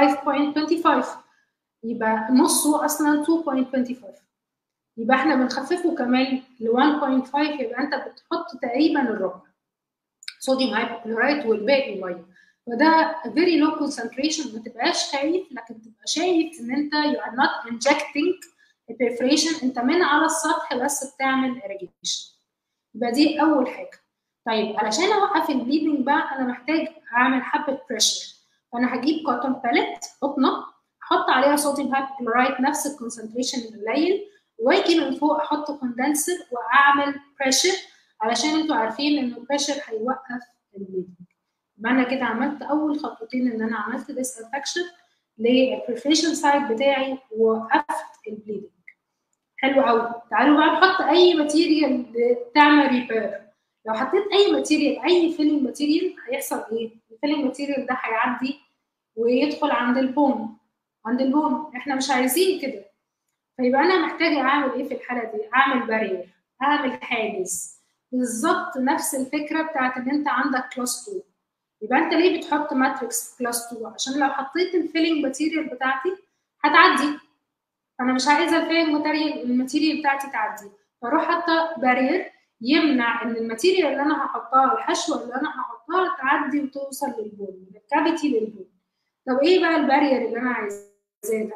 5.25 يبقى نصه اصلا 2.25 يبقى احنا بنخففه كمان ل 1.5 يبقى انت بتحط تقريبا الربع صوديوم هايبوكلورايد والباقي ميه وده very low concentration ما تبقاش خايف لكن تبقى شايف ان انت you are not injecting perforation انت من على السطح بس بتعمل irrigation يبقى دي اول حاجه طيب علشان اوقف البليدنج بقى انا محتاج اعمل حبه بريشر فانا هجيب كوتون باليت قطنه احط عليها صوديوم هايبوكلورايد نفس الكونسنتريشن القليل واجي من فوق احط كوندنسر واعمل بريشر علشان انتوا عارفين ان البريشر هيوقف البليدنج يبقى انا كده عملت اول خطوتين ان انا عملت ديسانفكشن للبريفريشن سايد بتاعي ووقفت البليدنج حلو قوي تعالوا بقى نحط اي ماتيريال تعمل ريبير لو حطيت اي ماتيريال اي فيلينج ماتيريال هيحصل ايه الفيلينج ماتيريال ده هيعدي ويدخل عند البون عند البون احنا مش عايزين كده فيبقى انا محتاجه اعمل ايه في الحاله دي اعمل بارير اعمل حاجز بالظبط نفس الفكره بتاعت ان انت عندك كلاس 2 يبقى انت ليه بتحط ماتريكس في كلاس 2 عشان لو حطيت الفيلينج ماتيريال بتاعتي هتعدي انا مش عايزه الفيلينج ماتيريال الماتيريال بتاعتي تعدي فاروح حاطه بارير يمنع ان الماتيريال اللي انا هحطها الحشوه اللي انا هحطها تعدي وتوصل للبون من الكافيتي للبون طب ايه بقى البارير اللي انا عايزاه ده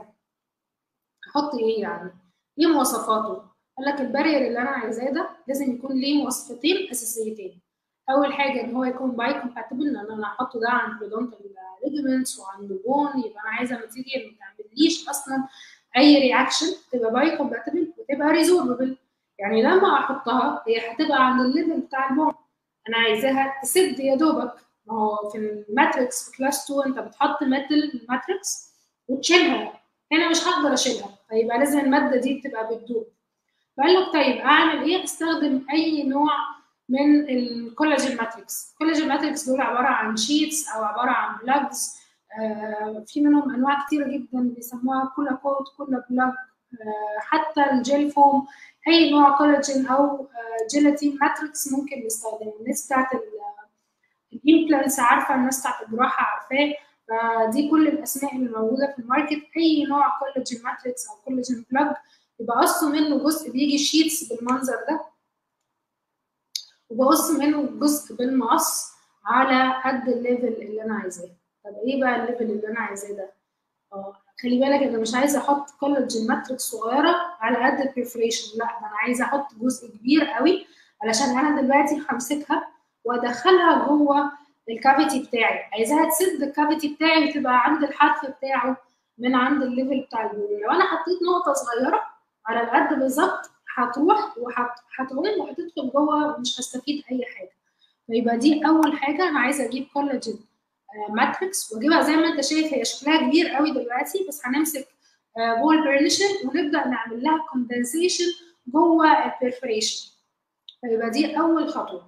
احط ايه يعني ايه مواصفاته قال لك البارير اللي انا عايزاه ده لازم يكون ليه مواصفتين اساسيتين اول حاجه ان هو يكون باي كومباتبل لان انا هحطه ده عند بريدونتال ليجمنتس وعند بون يبقى انا عايزه ماتيريال ما تعمليش اصلا اي رياكشن تبقى باي كومباتبل وتبقى ريزوربل يعني لما احطها هي هتبقى عند الليفل بتاع البون انا عايزاها تسد يا دوبك ما هو في الماتريكس في كلاس 2 انت بتحط ميتال ماتريكس وتشيلها هنا مش هقدر اشيلها فيبقى لازم الماده دي تبقى بتدوب فقال لك طيب اعمل ايه استخدم اي نوع من الكولاجين ماتريكس الكولاجين ماتريكس دول عباره عن شيتس او عباره عن بلاجز آه في منهم انواع كتيره جدا بيسموها كولا كوت كولا بلاج آه حتى الجيل فوم اي نوع كولاجين او جيلاتين ماتريكس ممكن نستخدمه الناس بتاعت الامبلانس عارفه الناس بتاعت الجراحه عارفاه فدي كل الاسماء اللي موجوده في الماركت اي نوع كولاجين ماتريكس او كولاجين بلاج يبقى قص منه جزء بيجي شيتس بالمنظر ده وبقص منه جزء بالمقص على قد الليفل اللي انا عايزاه طب ايه بقى الليفل اللي انا عايزاه ده اه خلي بالك انا مش عايزه احط كولاجين ماتريكس صغيره على قد البريفريشن لا ده انا عايزه احط جزء كبير قوي علشان انا دلوقتي همسكها وادخلها جوه الكافيتي بتاعي عايزاها تسد الكافيتي بتاعي وتبقى عند الحرف بتاعه من عند الليفل بتاع البول لو انا حطيت نقطه صغيره على القد بالظبط هتروح وهتعوم وهتدخل جوه ومش هستفيد اي حاجه فيبقى دي اول حاجه انا عايزه اجيب كولاجين ماتريكس واجيبها زي ما انت شايف هي شكلها كبير قوي دلوقتي بس هنمسك بول برنشر ونبدا نعمل لها كوندنسيشن جوه البرفوريشن فيبقى دي اول خطوه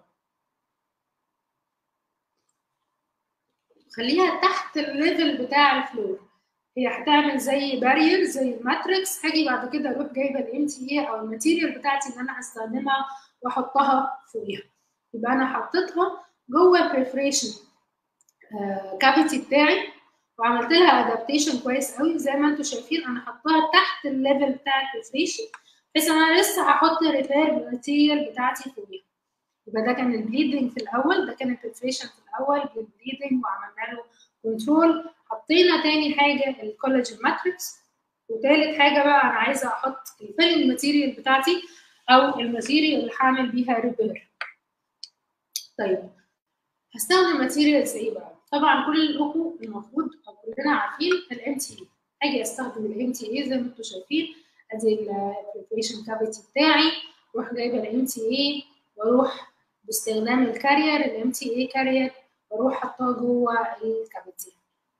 خليها تحت الليفل بتاع الفلور هي هتعمل زي بارير زي الماتريكس هاجي بعد كده اروح جايبه الام تي اي او الماتيريال بتاعتي اللي انا هستخدمها واحطها فوقيها يبقى انا حطيتها جوه البرفريشن كافيتي بتاعي وعملت لها ادابتيشن كويس قوي زي ما انتم شايفين انا حطاها تحت الليفل بتاع البرفريشن بحيث انا لسه هحط الريبير ماتيريال بتاعتي فوقيها يبقى ده كان البليدنج في الاول ده كان البرفريشن في الاول بالبليدنج وعملنا له كنترول حطينا تاني حاجه الكولاجين ماتريكس وتالت حاجه بقى انا عايزه احط الفيلنج ماتيريال بتاعتي او الماتيريال اللي هعمل بيها ريبير طيب هستخدم ماتيريالز ايه بقى طبعا كلكم المفروض او كلنا عارفين الام تي اي اجي استخدم الام تي اي زي ما انتم شايفين ادي البريبريشن كافيتي بتاعي واروح جايبه الام تي اي واروح باستخدام الكارير الام تي اي كارير واروح حاطاه جوه الكافيتي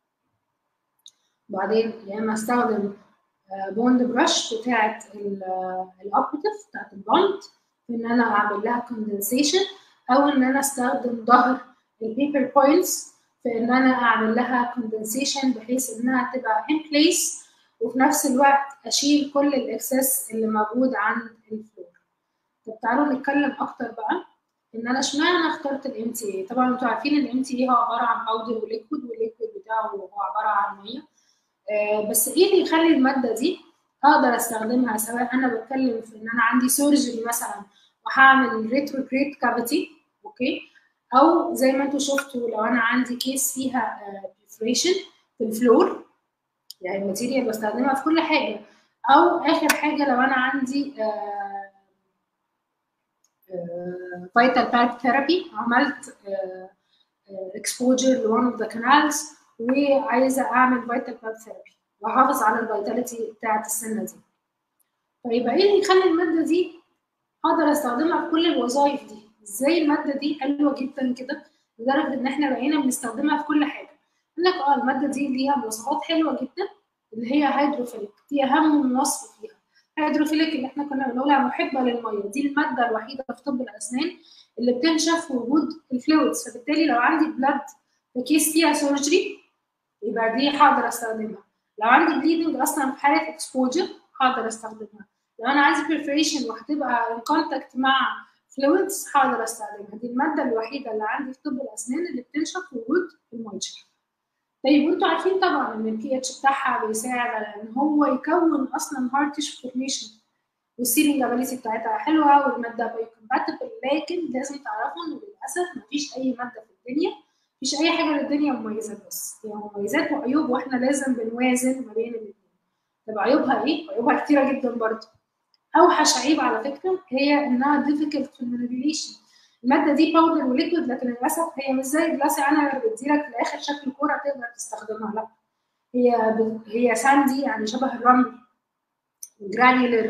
بعدين يا اما استخدم بوند برش بتاعه الاوبتيف بتاعه البوند في ان انا اعمل لها كوندنسيشن او ان انا استخدم ظهر البيبر بوينتس في ان انا اعمل لها كوندنسيشن بحيث انها تبقى ان بليس وفي نفس الوقت اشيل كل الاكسس اللي موجود عند الفلور طب تعالوا نتكلم اكتر بقى ان انا اشمعنى اخترت الام تي اي طبعا انتوا عارفين الام تي اي هو عباره عن باودر وليكويد والليكويد بتاعه هو عباره عن ميه آه بس ايه اللي يخلي الماده دي اقدر استخدمها سواء انا بتكلم في ان انا عندي سيرجري مثلا وهعمل ريتروجريد كافيتي اوكي او زي ما انتوا شفتوا لو انا عندي كيس فيها بريفريشن في الفلور يعني الماتيريال بستخدمها في كل حاجه او اخر حاجه لو انا عندي فيتال باك ثيرابي عملت اكسبوجر لون اوف ذا كانالز وعايزه اعمل فيتال باك ثيرابي واحافظ على الفيتاليتي بتاعت السنه دي فيبقى ايه اللي يخلي الماده دي اقدر استخدمها في كل الوظائف دي ازاي الماده دي حلوه جدا كده لدرجه ان احنا بقينا بنستخدمها في كل حاجه يقول لك اه الماده دي ليها مواصفات حلوه جدا اللي هي هيدروفيليك دي اهم وصف فيها هيدروفيليك اللي احنا كنا بنقولها محبه للميه دي الماده الوحيده في طب الاسنان اللي بتنشف في وجود الفلويدز فبالتالي لو عندي بلاد في كيس فيها سيرجري يبقى دي هقدر استخدمها لو عندي بليدنج اصلا في حاله اكسبوجر هقدر استخدمها لو انا عندي بريفريشن وهتبقى ان كونتاكت مع فلويدز هقدر استخدمها دي الماده الوحيده اللي عندي في طب الاسنان اللي بتنشف في وجود المويتشر طيب وانتوا عارفين طبعا ان البي اتش بتاعها بيساعد على ان هو يكون اصلا هارد تيشو فورميشن والسيلينج ابيليتي بتاعتها حلوه والماده باي كومباتبل لكن لازم تعرفوا ان للاسف مفيش اي ماده في الدنيا مفيش اي حاجه للدنيا مميزات بس هي يعني مميزات وعيوب واحنا لازم بنوازن ما بين الاثنين طب عيوبها ايه؟ عيوبها كتيره جدا برضه اوحش عيب على فكره هي انها difficult في المانيبيوليشن الماده دي باودر وليكويد لكن للاسف هي مش زي الجلاس انا اللي بديلك في الاخر شكل كوره تقدر تستخدمها لا هي ب... هي ساندي يعني شبه الرمل جرانيولر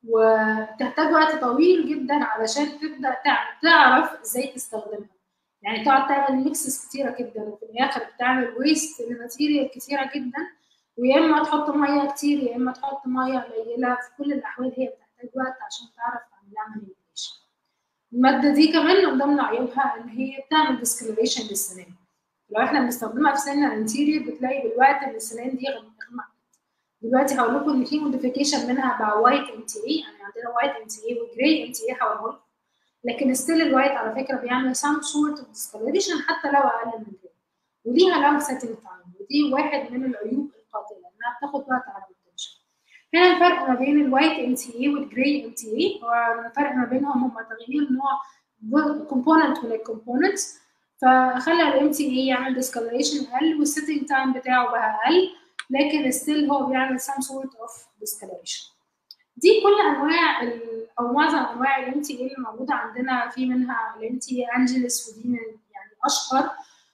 وتحتاج وقت طويل جدا علشان تبدا تعمل تعرف ازاي تستخدمها يعني تقعد تعمل ميكسز كتيره جدا وفي الاخر بتعمل ويست لماتيريال كتيره جدا ويا اما تحط ميه كتير يا اما تحط ميه قليله في كل الاحوال هي بتحتاج وقت عشان تعرف تعمل لها مانيبيوليشن الماده دي كمان من ضمن عيوبها ان هي بتعمل ديسكلريشن للسنان لو احنا بنستخدمها في سن الانتيريور بتلاقي بالوقت ان السنان دي غمقت دلوقتي هقول لكم ان في موديفيكيشن منها بقى وايت ام تي اي يعني عندنا وايت ام تي اي وجراي ام تي اي هقوله لكن ستيل الوايت على فكره بيعمل سام سورت اوف ديسكلريشن حتى لو اقل من كده وليها لونج سيتنج تايم ودي واحد من العيوب القاتله انها بتاخد وقت على ما تنشف هنا الفرق ما بين الوايت ام تي اي والجراي ام تي اي هو الفرق ما بينهم هم تغيير نوع كومبوننت من الكومبوننتس فخلى الام تي اي يعمل ديسكلريشن اقل والسيتنج تايم بتاعه بقى اقل لكن ستيل هو بيعمل some sort of discoloration دي كل انواع او معظم انواع الام تي اي اللي موجوده عندنا في منها الام تي اي انجلس ودي من يعني اشهر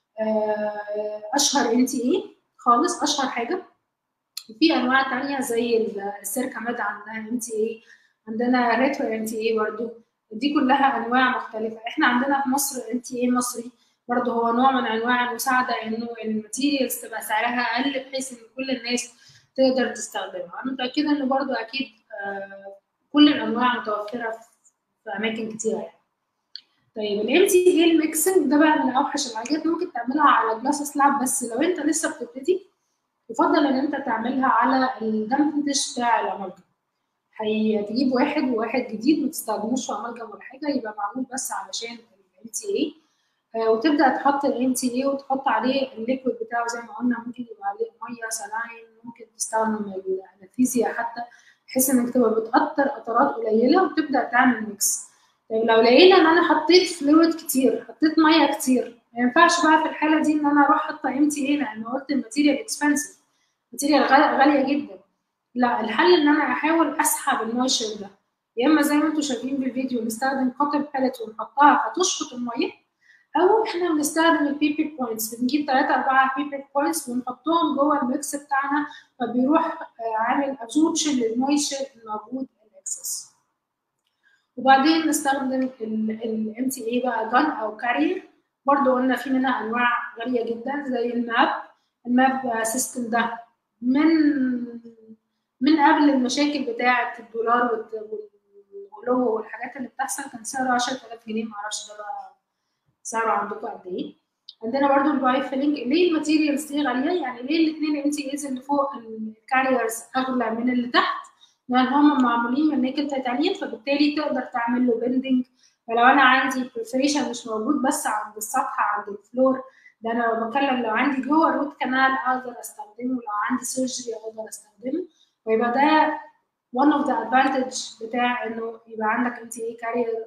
اشهر ام تي اي خالص اشهر حاجه وفي انواع تانية زي السيركاميد عندنا ام تي اي عندنا ريترو ام تي اي برضه دي كلها انواع مختلفه احنا عندنا في مصر ام تي اي مصري برضه هو نوع من انواع المساعده انه الماتيريالز تبقى سعرها اقل بحيث ان كل الناس تقدر تستخدمها انا متاكده انه برضه اكيد آه كل الانواع متوفره في اماكن كتيره يعني طيب الام تي اي الميكسنج ده بقى من اوحش الحاجات ممكن تعملها على جلاس سلاب بس لو انت لسه بتبتدي يفضل ان انت تعملها على الدمب ديش بتاع الامالجم هتجيب واحد وواحد جديد ما تستخدموش في امالجم ولا حاجه يبقى معمول بس علشان الام تي اي وتبدا تحط الام تي اي وتحط عليه الليكويد بتاعه زي ما قلنا ممكن يبقى عليه ميه سلاين ممكن تستخدم الانستيزيا حتى بحيث انك تبقى بتقطر قطرات قليله وتبدا تعمل ميكس طيب لو لقينا ان انا حطيت فلويد كتير حطيت ميه كتير ما ينفعش بقى في الحاله دي ان انا اروح حاطه ام تي اي لان قلت الماتيريال اكسبنسيف ماتيريال غاليه جدا لا الحل ان انا احاول اسحب المويشر ده يا اما زي ما انتم شايفين في الفيديو نستخدم كوتن باليت ونحطها فتشفط الميه او احنا بنستخدم البيبر بوينتس بنجيب 3 4 بيبر بوينتس ونحطهم جوه الميكس بتاعنا فبيروح عامل ابزوربشن للمويشر الموجود الاكسس وبعدين نستخدم الام تي اي بقى جن او كارير برضو قلنا في منها انواع غاليه جدا زي الماب الماب سيستم ده من من قبل المشاكل بتاعه الدولار والغلو والحاجات اللي بتحصل كان سعره 10000 جنيه معرفش ده بقى سعره عندكم قد ايه عندنا برضو الباي فيلينج ليه الماتيريالز دي غاليه يعني ليه الاثنين ام تي ايز اللي فوق الكاريرز اغلى من اللي تحت لان هم معمولين من نيكل تيتانيوم فبالتالي تقدر تعمل له بندنج فلو انا عندي بريفريشن مش موجود بس عند السطح عند الفلور ده انا بتكلم لو عندي جوه الروت كانال اقدر استخدمه لو عندي سيرجري اقدر استخدمه ويبقى ده one of the advantage بتاع انه يبقى عندك ام تي اي كارير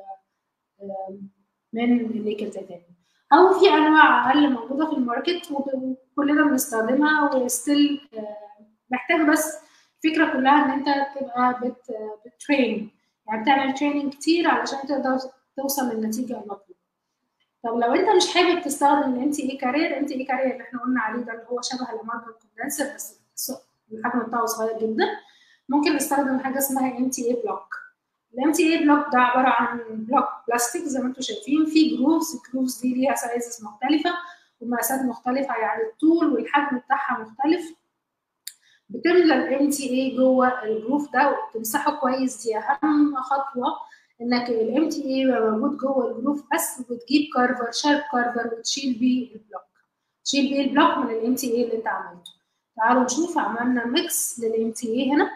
من النيكل تيتانيوم او في انواع اقل موجوده في الماركت وكلنا بنستخدمها وستيل محتاج بس الفكره كلها ان انت تبقى بت بترين يعني بتعمل تريننج كتير علشان تقدر توصل للنتيجه المطلوبه طب لو انت مش حابب تستخدم الام تي اي كارير الام تي اي كارير اللي احنا قلنا عليه ده اللي هو شبه الامارجن كوندنسر بس الحجم بتاعه صغير جدا ممكن نستخدم حاجه اسمها ام تي اي بلوك الام تي اي بلوك ده عباره عن بلوك بلاستيك زي ما انتم شايفين فيه جروفز الجروفز دي ليها سايزز مختلفه ومقاسات مختلفه يعني الطول والحجم بتاعها مختلف بتملى الام تي اي جوه الجروف ده وتمسحه كويس دي اهم خطوه انك الام تي اي يبقى موجود جوه الجروف بس وتجيب كارفر شارب كارفر وتشيل بيه البلوك تشيل بيه البلوك من الام تي اي اللي انت عملته تعالوا نشوف عملنا ميكس للام تي اي هنا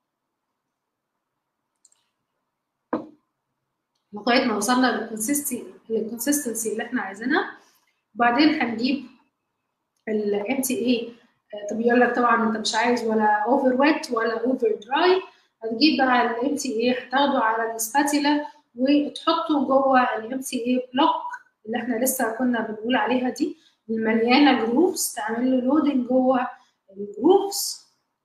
لغايه ما وصلنا للكونسستنسي اللي احنا عايزينها وبعدين هنجيب الام تي اي طب يقول لك طبعا انت مش عايز ولا اوفر ويت ولا اوفر دراي هتجيب بقى الام تي اي هتاخده على السباتيلا وتحطه جوه الام تي اي بلوك اللي احنا لسه كنا بنقول عليها دي المليانه جروفز تعمل له لودنج جوه الجروفز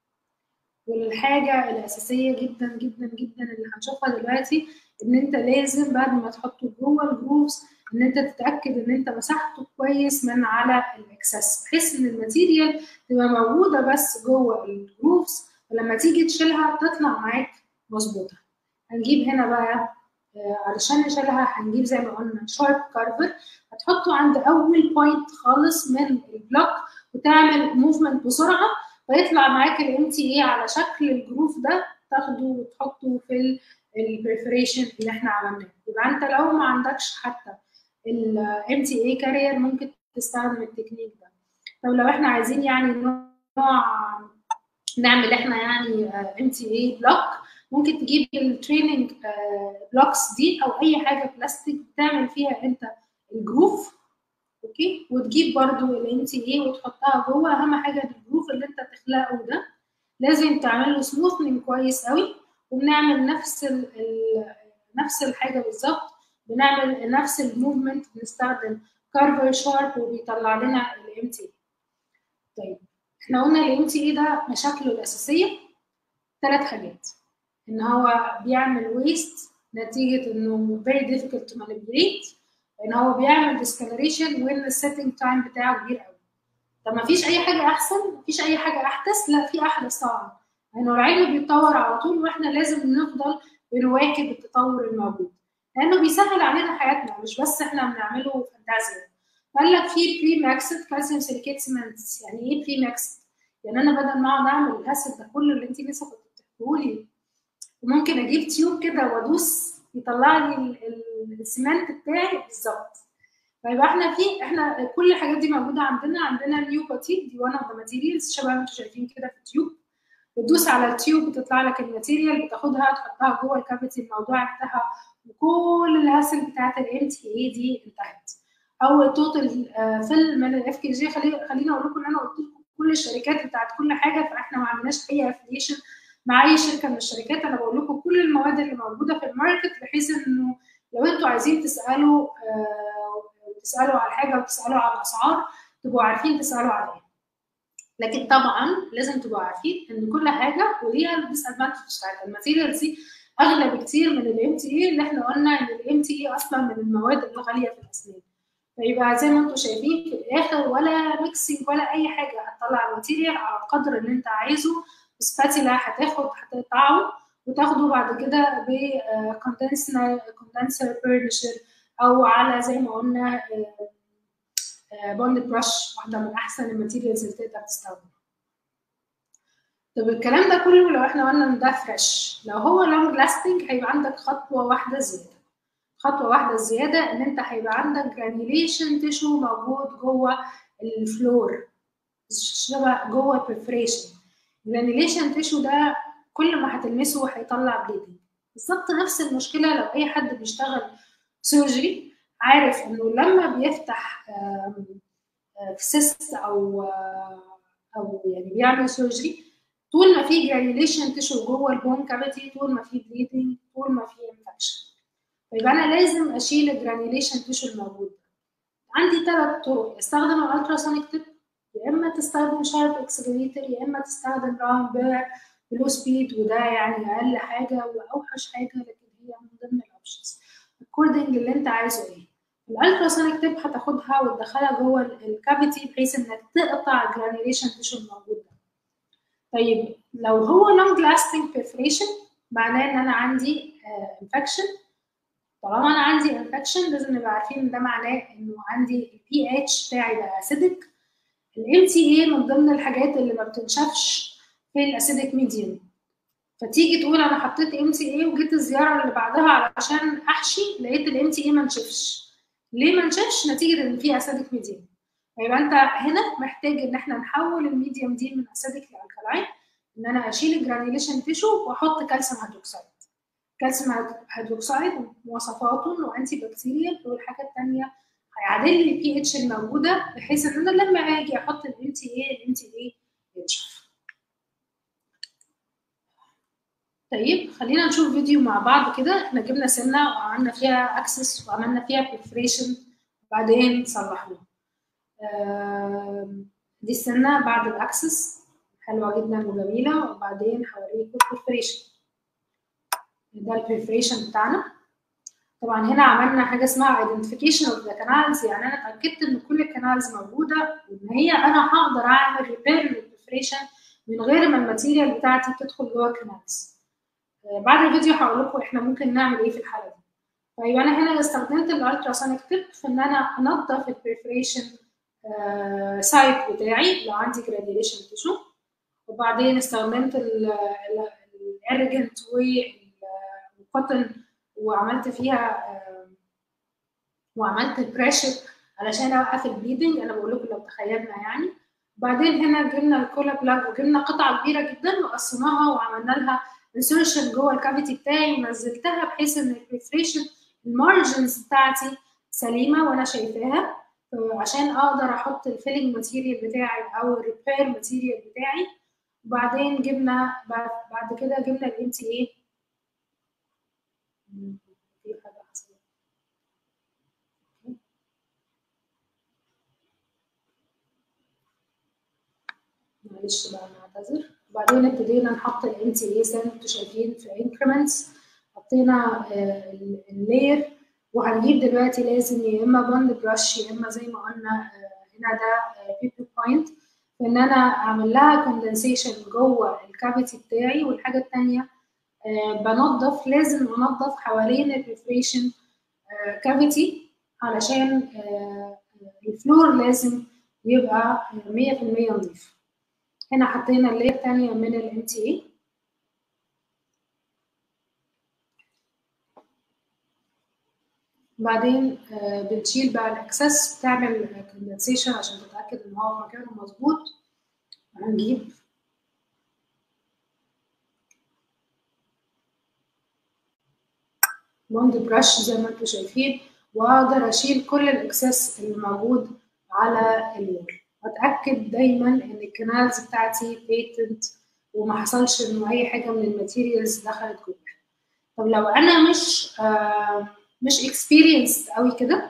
والحاجه الاساسيه جدا جدا جدا اللي هنشوفها دلوقتي ان انت لازم بعد ما تحطه جوه الجروفز ان انت تتاكد ان انت مسحته كويس من على الاكسس بحيث ان الماتيريال تبقى موجوده بس جوه الجروفز ولما تيجي تشيلها تطلع معاك مظبوطه هنجيب هنا بقى علشان نشيلها هنجيب زي ما قلنا شارب كارفر هتحطه عند اول بوينت خالص من البلوك وتعمل موفمنت بسرعه فيطلع معاك الام تي اي على شكل الجروف ده تاخده وتحطه في البريفريشن اللي احنا عملناه يبقى انت لو ما عندكش حتى الام تي اي كارير ممكن تستخدم التكنيك ده طب لو احنا عايزين يعني نوع نعمل احنا يعني ام تي اي بلوك ممكن تجيب التريننج بلوكس دي او اي حاجه بلاستيك تعمل فيها انت الجروف اوكي وتجيب برضو الام تي اي وتحطها جوه اهم حاجه الجروف اللي انت تخلقه ده لازم تعمل له سموثنج كويس قوي وبنعمل نفس ال ال نفس الحاجه بالظبط بنعمل نفس الموفمنت بنستخدم كارفر شارب وبيطلع لنا الام تي طيب احنا قلنا الام تي اي ده مشاكله الاساسيه ثلاث حاجات ان هو بيعمل ويست نتيجه انه very difficult to manipulate ان هو بيعمل discoloration وان السيتنج تايم بتاعه كبير قوي طب ما فيش اي حاجه احسن ما فيش اي حاجه احدث لا في احدث طبعا لانه يعني العلم بيتطور على طول واحنا لازم نفضل بنواكب التطور الموجود لانه بيسهل علينا حياتنا مش بس احنا بنعمله فانتازيا قال لك في بري ماكسد كالسيوم سيليكيت سيمنتس يعني ايه بري ماكسد؟ يعني انا بدل ما اقعد اعمل الاسيد ده كله اللي انت لسه كنت بتحكيه لي وممكن اجيب تيوب كده وادوس يطلع لي السمنت بتاعي بالظبط فيبقى احنا في احنا كل الحاجات دي موجوده عندنا عندنا النيو باتيك دي وان اوف ذا ماتيريالز شبه ما انتم شايفين كده في التيوب بتدوس على التيوب بتطلع لك الماتيريال بتاخدها تحطها جوه الكافيتي الموضوع انتهى وكل الهاسل بتاعت الام تي اي دي انتهت او التوتال فيل من الاف كي جي خليني اقول لكم ان انا قلت لكم كل الشركات بتاعت كل حاجه فاحنا ما عندناش اي افليشن مع اي شركه من الشركات انا بقول لكم كل المواد اللي موجوده في الماركت بحيث انه لو انتوا عايزين تسالوا آه تسالوا على حاجه وتسالوا على الاسعار تبقوا عارفين تسالوا عليها لكن طبعا لازم تبقوا عارفين ان كل حاجه وليها الديس ادفانتج بتاعتها الماتيريالز دي اغلى بكتير من الام تي اي اللي احنا قلنا ان الام تي اي اصلا من المواد اللي غاليه في الاسنان فيبقى زي ما انتم شايفين في الاخر ولا ميكسينج ولا اي حاجه هتطلع الماتيريال على القدر اللي انت عايزه سباتيلا هتاخد هتقطعه وتاخده بعد كده بكوندنسر بيرنشر او على زي ما قلنا بوند برش واحده من احسن الماتيريالز اللي تقدر تستخدمها طب الكلام ده كله لو احنا قلنا ان ده فريش لو هو لونج لاستنج هيبقى عندك خطوه واحده زياده خطوه واحده زياده ان انت هيبقى عندك جرانيوليشن تيشو موجود جوه الفلور شبه جوه البريفريشن الجرانيوليشن تيشو ده كل ما هتلمسه هيطلع بليدنج بالظبط نفس المشكله لو اي حد بيشتغل سيرجري عارف انه لما بيفتح في سيست او او يعني بيعمل سيرجري طول ما في جرانيوليشن تيشو جوه البون كافيتي طول ما في بليدنج طول ما في انفكشن فيبقى انا لازم اشيل الجرانيوليشن تيشو الموجود عندي ثلاث طرق استخدم الالتراسونيك تيب يا اما تستخدم شارب اكسلريتر يا اما تستخدم راوند بير بلو سبيد وده يعني اقل حاجه واوحش حاجه لكن هي من ضمن الاوبشنز اكوردنج اللي انت عايزه ايه الالتراسونيك تيب هتاخدها وتدخلها جوه الكافيتي بحيث انك تقطع الجرانيوليشن تيشو الموجود ده طيب لو هو لونج لاستنج بيرفريشن معناه ان انا عندي انفكشن طالما انا عندي انفكشن لازم نبقى عارفين ان ده معناه انه عندي البي اتش بتاعي بقى اسيدك الام تي اي من ضمن الحاجات اللي ما بتنشفش في الاسيدك ميديوم فتيجي تقول انا حطيت ام تي اي وجيت الزياره اللي بعدها علشان احشي لقيت الام تي اي ما نشفش ليه ما نشفش نتيجه ان في اسيدك ميديوم فيبقى انت هنا محتاج ان احنا نحول الميديوم دي من اسيدك لالكالاين ان انا اشيل الجرانيوليشن تيشو واحط كالسيوم هيدروكسيد كالسيوم هيدروكسيد مواصفاته انه انتي بكتيريال والحاجه الثانيه هيعادل لي البي اتش الموجوده بحيث ان انا لما اجي احط الام تي اي الام تي اي ينشف طيب خلينا نشوف فيديو مع بعض كده احنا جبنا سنه وعملنا فيها اكسس وعملنا فيها بريفريشن وبعدين صلحوها دي السنه بعد الاكسس حلوه جدا وجميله وبعدين هوريكم البريفريشن ده البريفريشن بتاعنا طبعا هنا عملنا حاجه اسمها identification of the canals يعني انا اتاكدت ان كل الكنالز موجوده وان هي انا هقدر اعمل ريبير للبريفريشن من غير ما الماتيريال بتاعتي تدخل جوه الكنالز بعد الفيديو هقول لكم احنا ممكن نعمل ايه في الحاله دي طيب انا هنا استخدمت الالتراسونيك تيب في ان انا انضف البريفريشن سايت بتاعي لو عندي جراديوليشن تيشو وبعدين استخدمت الارجنت والكوتن وعملت فيها وعملت بريشر علشان اوقف البليدنج انا بقول لكم لو تخيلنا يعني وبعدين هنا جبنا الكولا بلاج وجبنا قطعه كبيره جدا وقصيناها وعملنا لها انسرشن جوه الكافيتي بتاعي ونزلتها بحيث ان البريفريشن المارجنز بتاعتي سليمه وانا شايفاها عشان اقدر احط الفيلنج ماتيريال بتاعي او الريبير ماتيريال بتاعي وبعدين جبنا بعد كده جبنا الام تي اي في حاجه حصلت معلش بقى نعتذر وبعدين ابتدينا نحط الام تي اي زي ما انتم شايفين في انكريمنتس حطينا اللاير وهنجيب دلوقتي لازم يا اما بوند برش يا اما زي ما قلنا هنا ده بيبر بوينت ان انا اعمل لها كوندنسيشن جوه الكافيتي بتاعي والحاجه الثانيه بنظف لازم انظف حوالين البريفريشن كافيتي علشان الفلور لازم يبقى 100% نظيف هنا حطينا اللير الثانيه من الام تي اي بعدين بتشيل بقى الاكسس بتعمل كوندنسيشن عشان تتاكد ان هو مكانه مظبوط هنجيب بوند براش زي ما انتم شايفين واقدر اشيل كل الاكسس اللي موجود على الوول واتاكد دايما ان الكنالز بتاعتي بيتنت وما حصلش انه اي حاجه من الماتيريالز دخلت جوه طب لو انا مش آه مش اكسبيرينسد قوي كده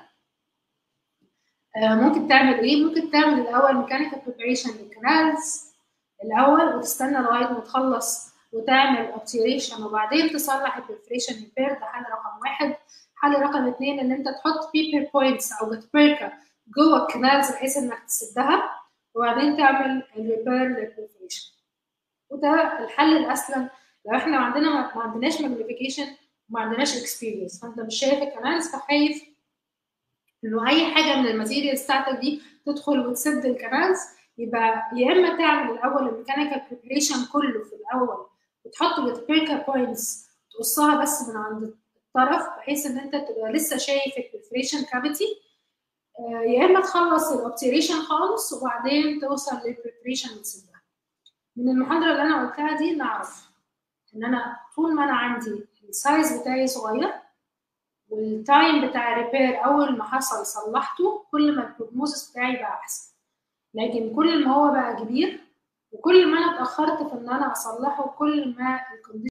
آه ممكن تعمل ايه ممكن تعمل الاول ميكانيكال بريبريشن للكنالز الاول وتستنى لغايه ما تخلص وتعمل اوبتيريشن وبعدين تصلح البريفريشن ريبير ده حل رقم واحد حل رقم اثنين ان انت تحط بيبر بوينتس او جتبركه جوه الكنالز بحيث انك تسدها وبعدين تعمل الريبير للبرفوريشن وده الحل الاسلم لو احنا عندنا ما عندناش ماجنيفيكيشن وما عندناش اكسبيرينس فانت مش شايف الكنالز فخايف انه اي حاجه من الماتيريالز بتاعتك دي تدخل وتسد الكنالز يبقى يا اما تعمل الاول الميكانيكال بريبريشن كله في الاول وتحط البريكر بوينتس تقصها بس من عند الطرف بحيث ان انت تبقى لسه شايف البرفريشن كافيتي يا اما تخلص الاوبتيريشن خالص وبعدين توصل للبريبريشن وتسدها من المحاضره اللي انا قلتها دي نعرف ان انا طول ما انا عندي السايز بتاعي صغير والتايم بتاع ريبير اول ما حصل صلحته كل ما البروجنوزس بتاعي بقى احسن لكن كل ما هو بقى كبير وكل ما انا اتاخرت في ان انا اصلحه كل ما الكونديشن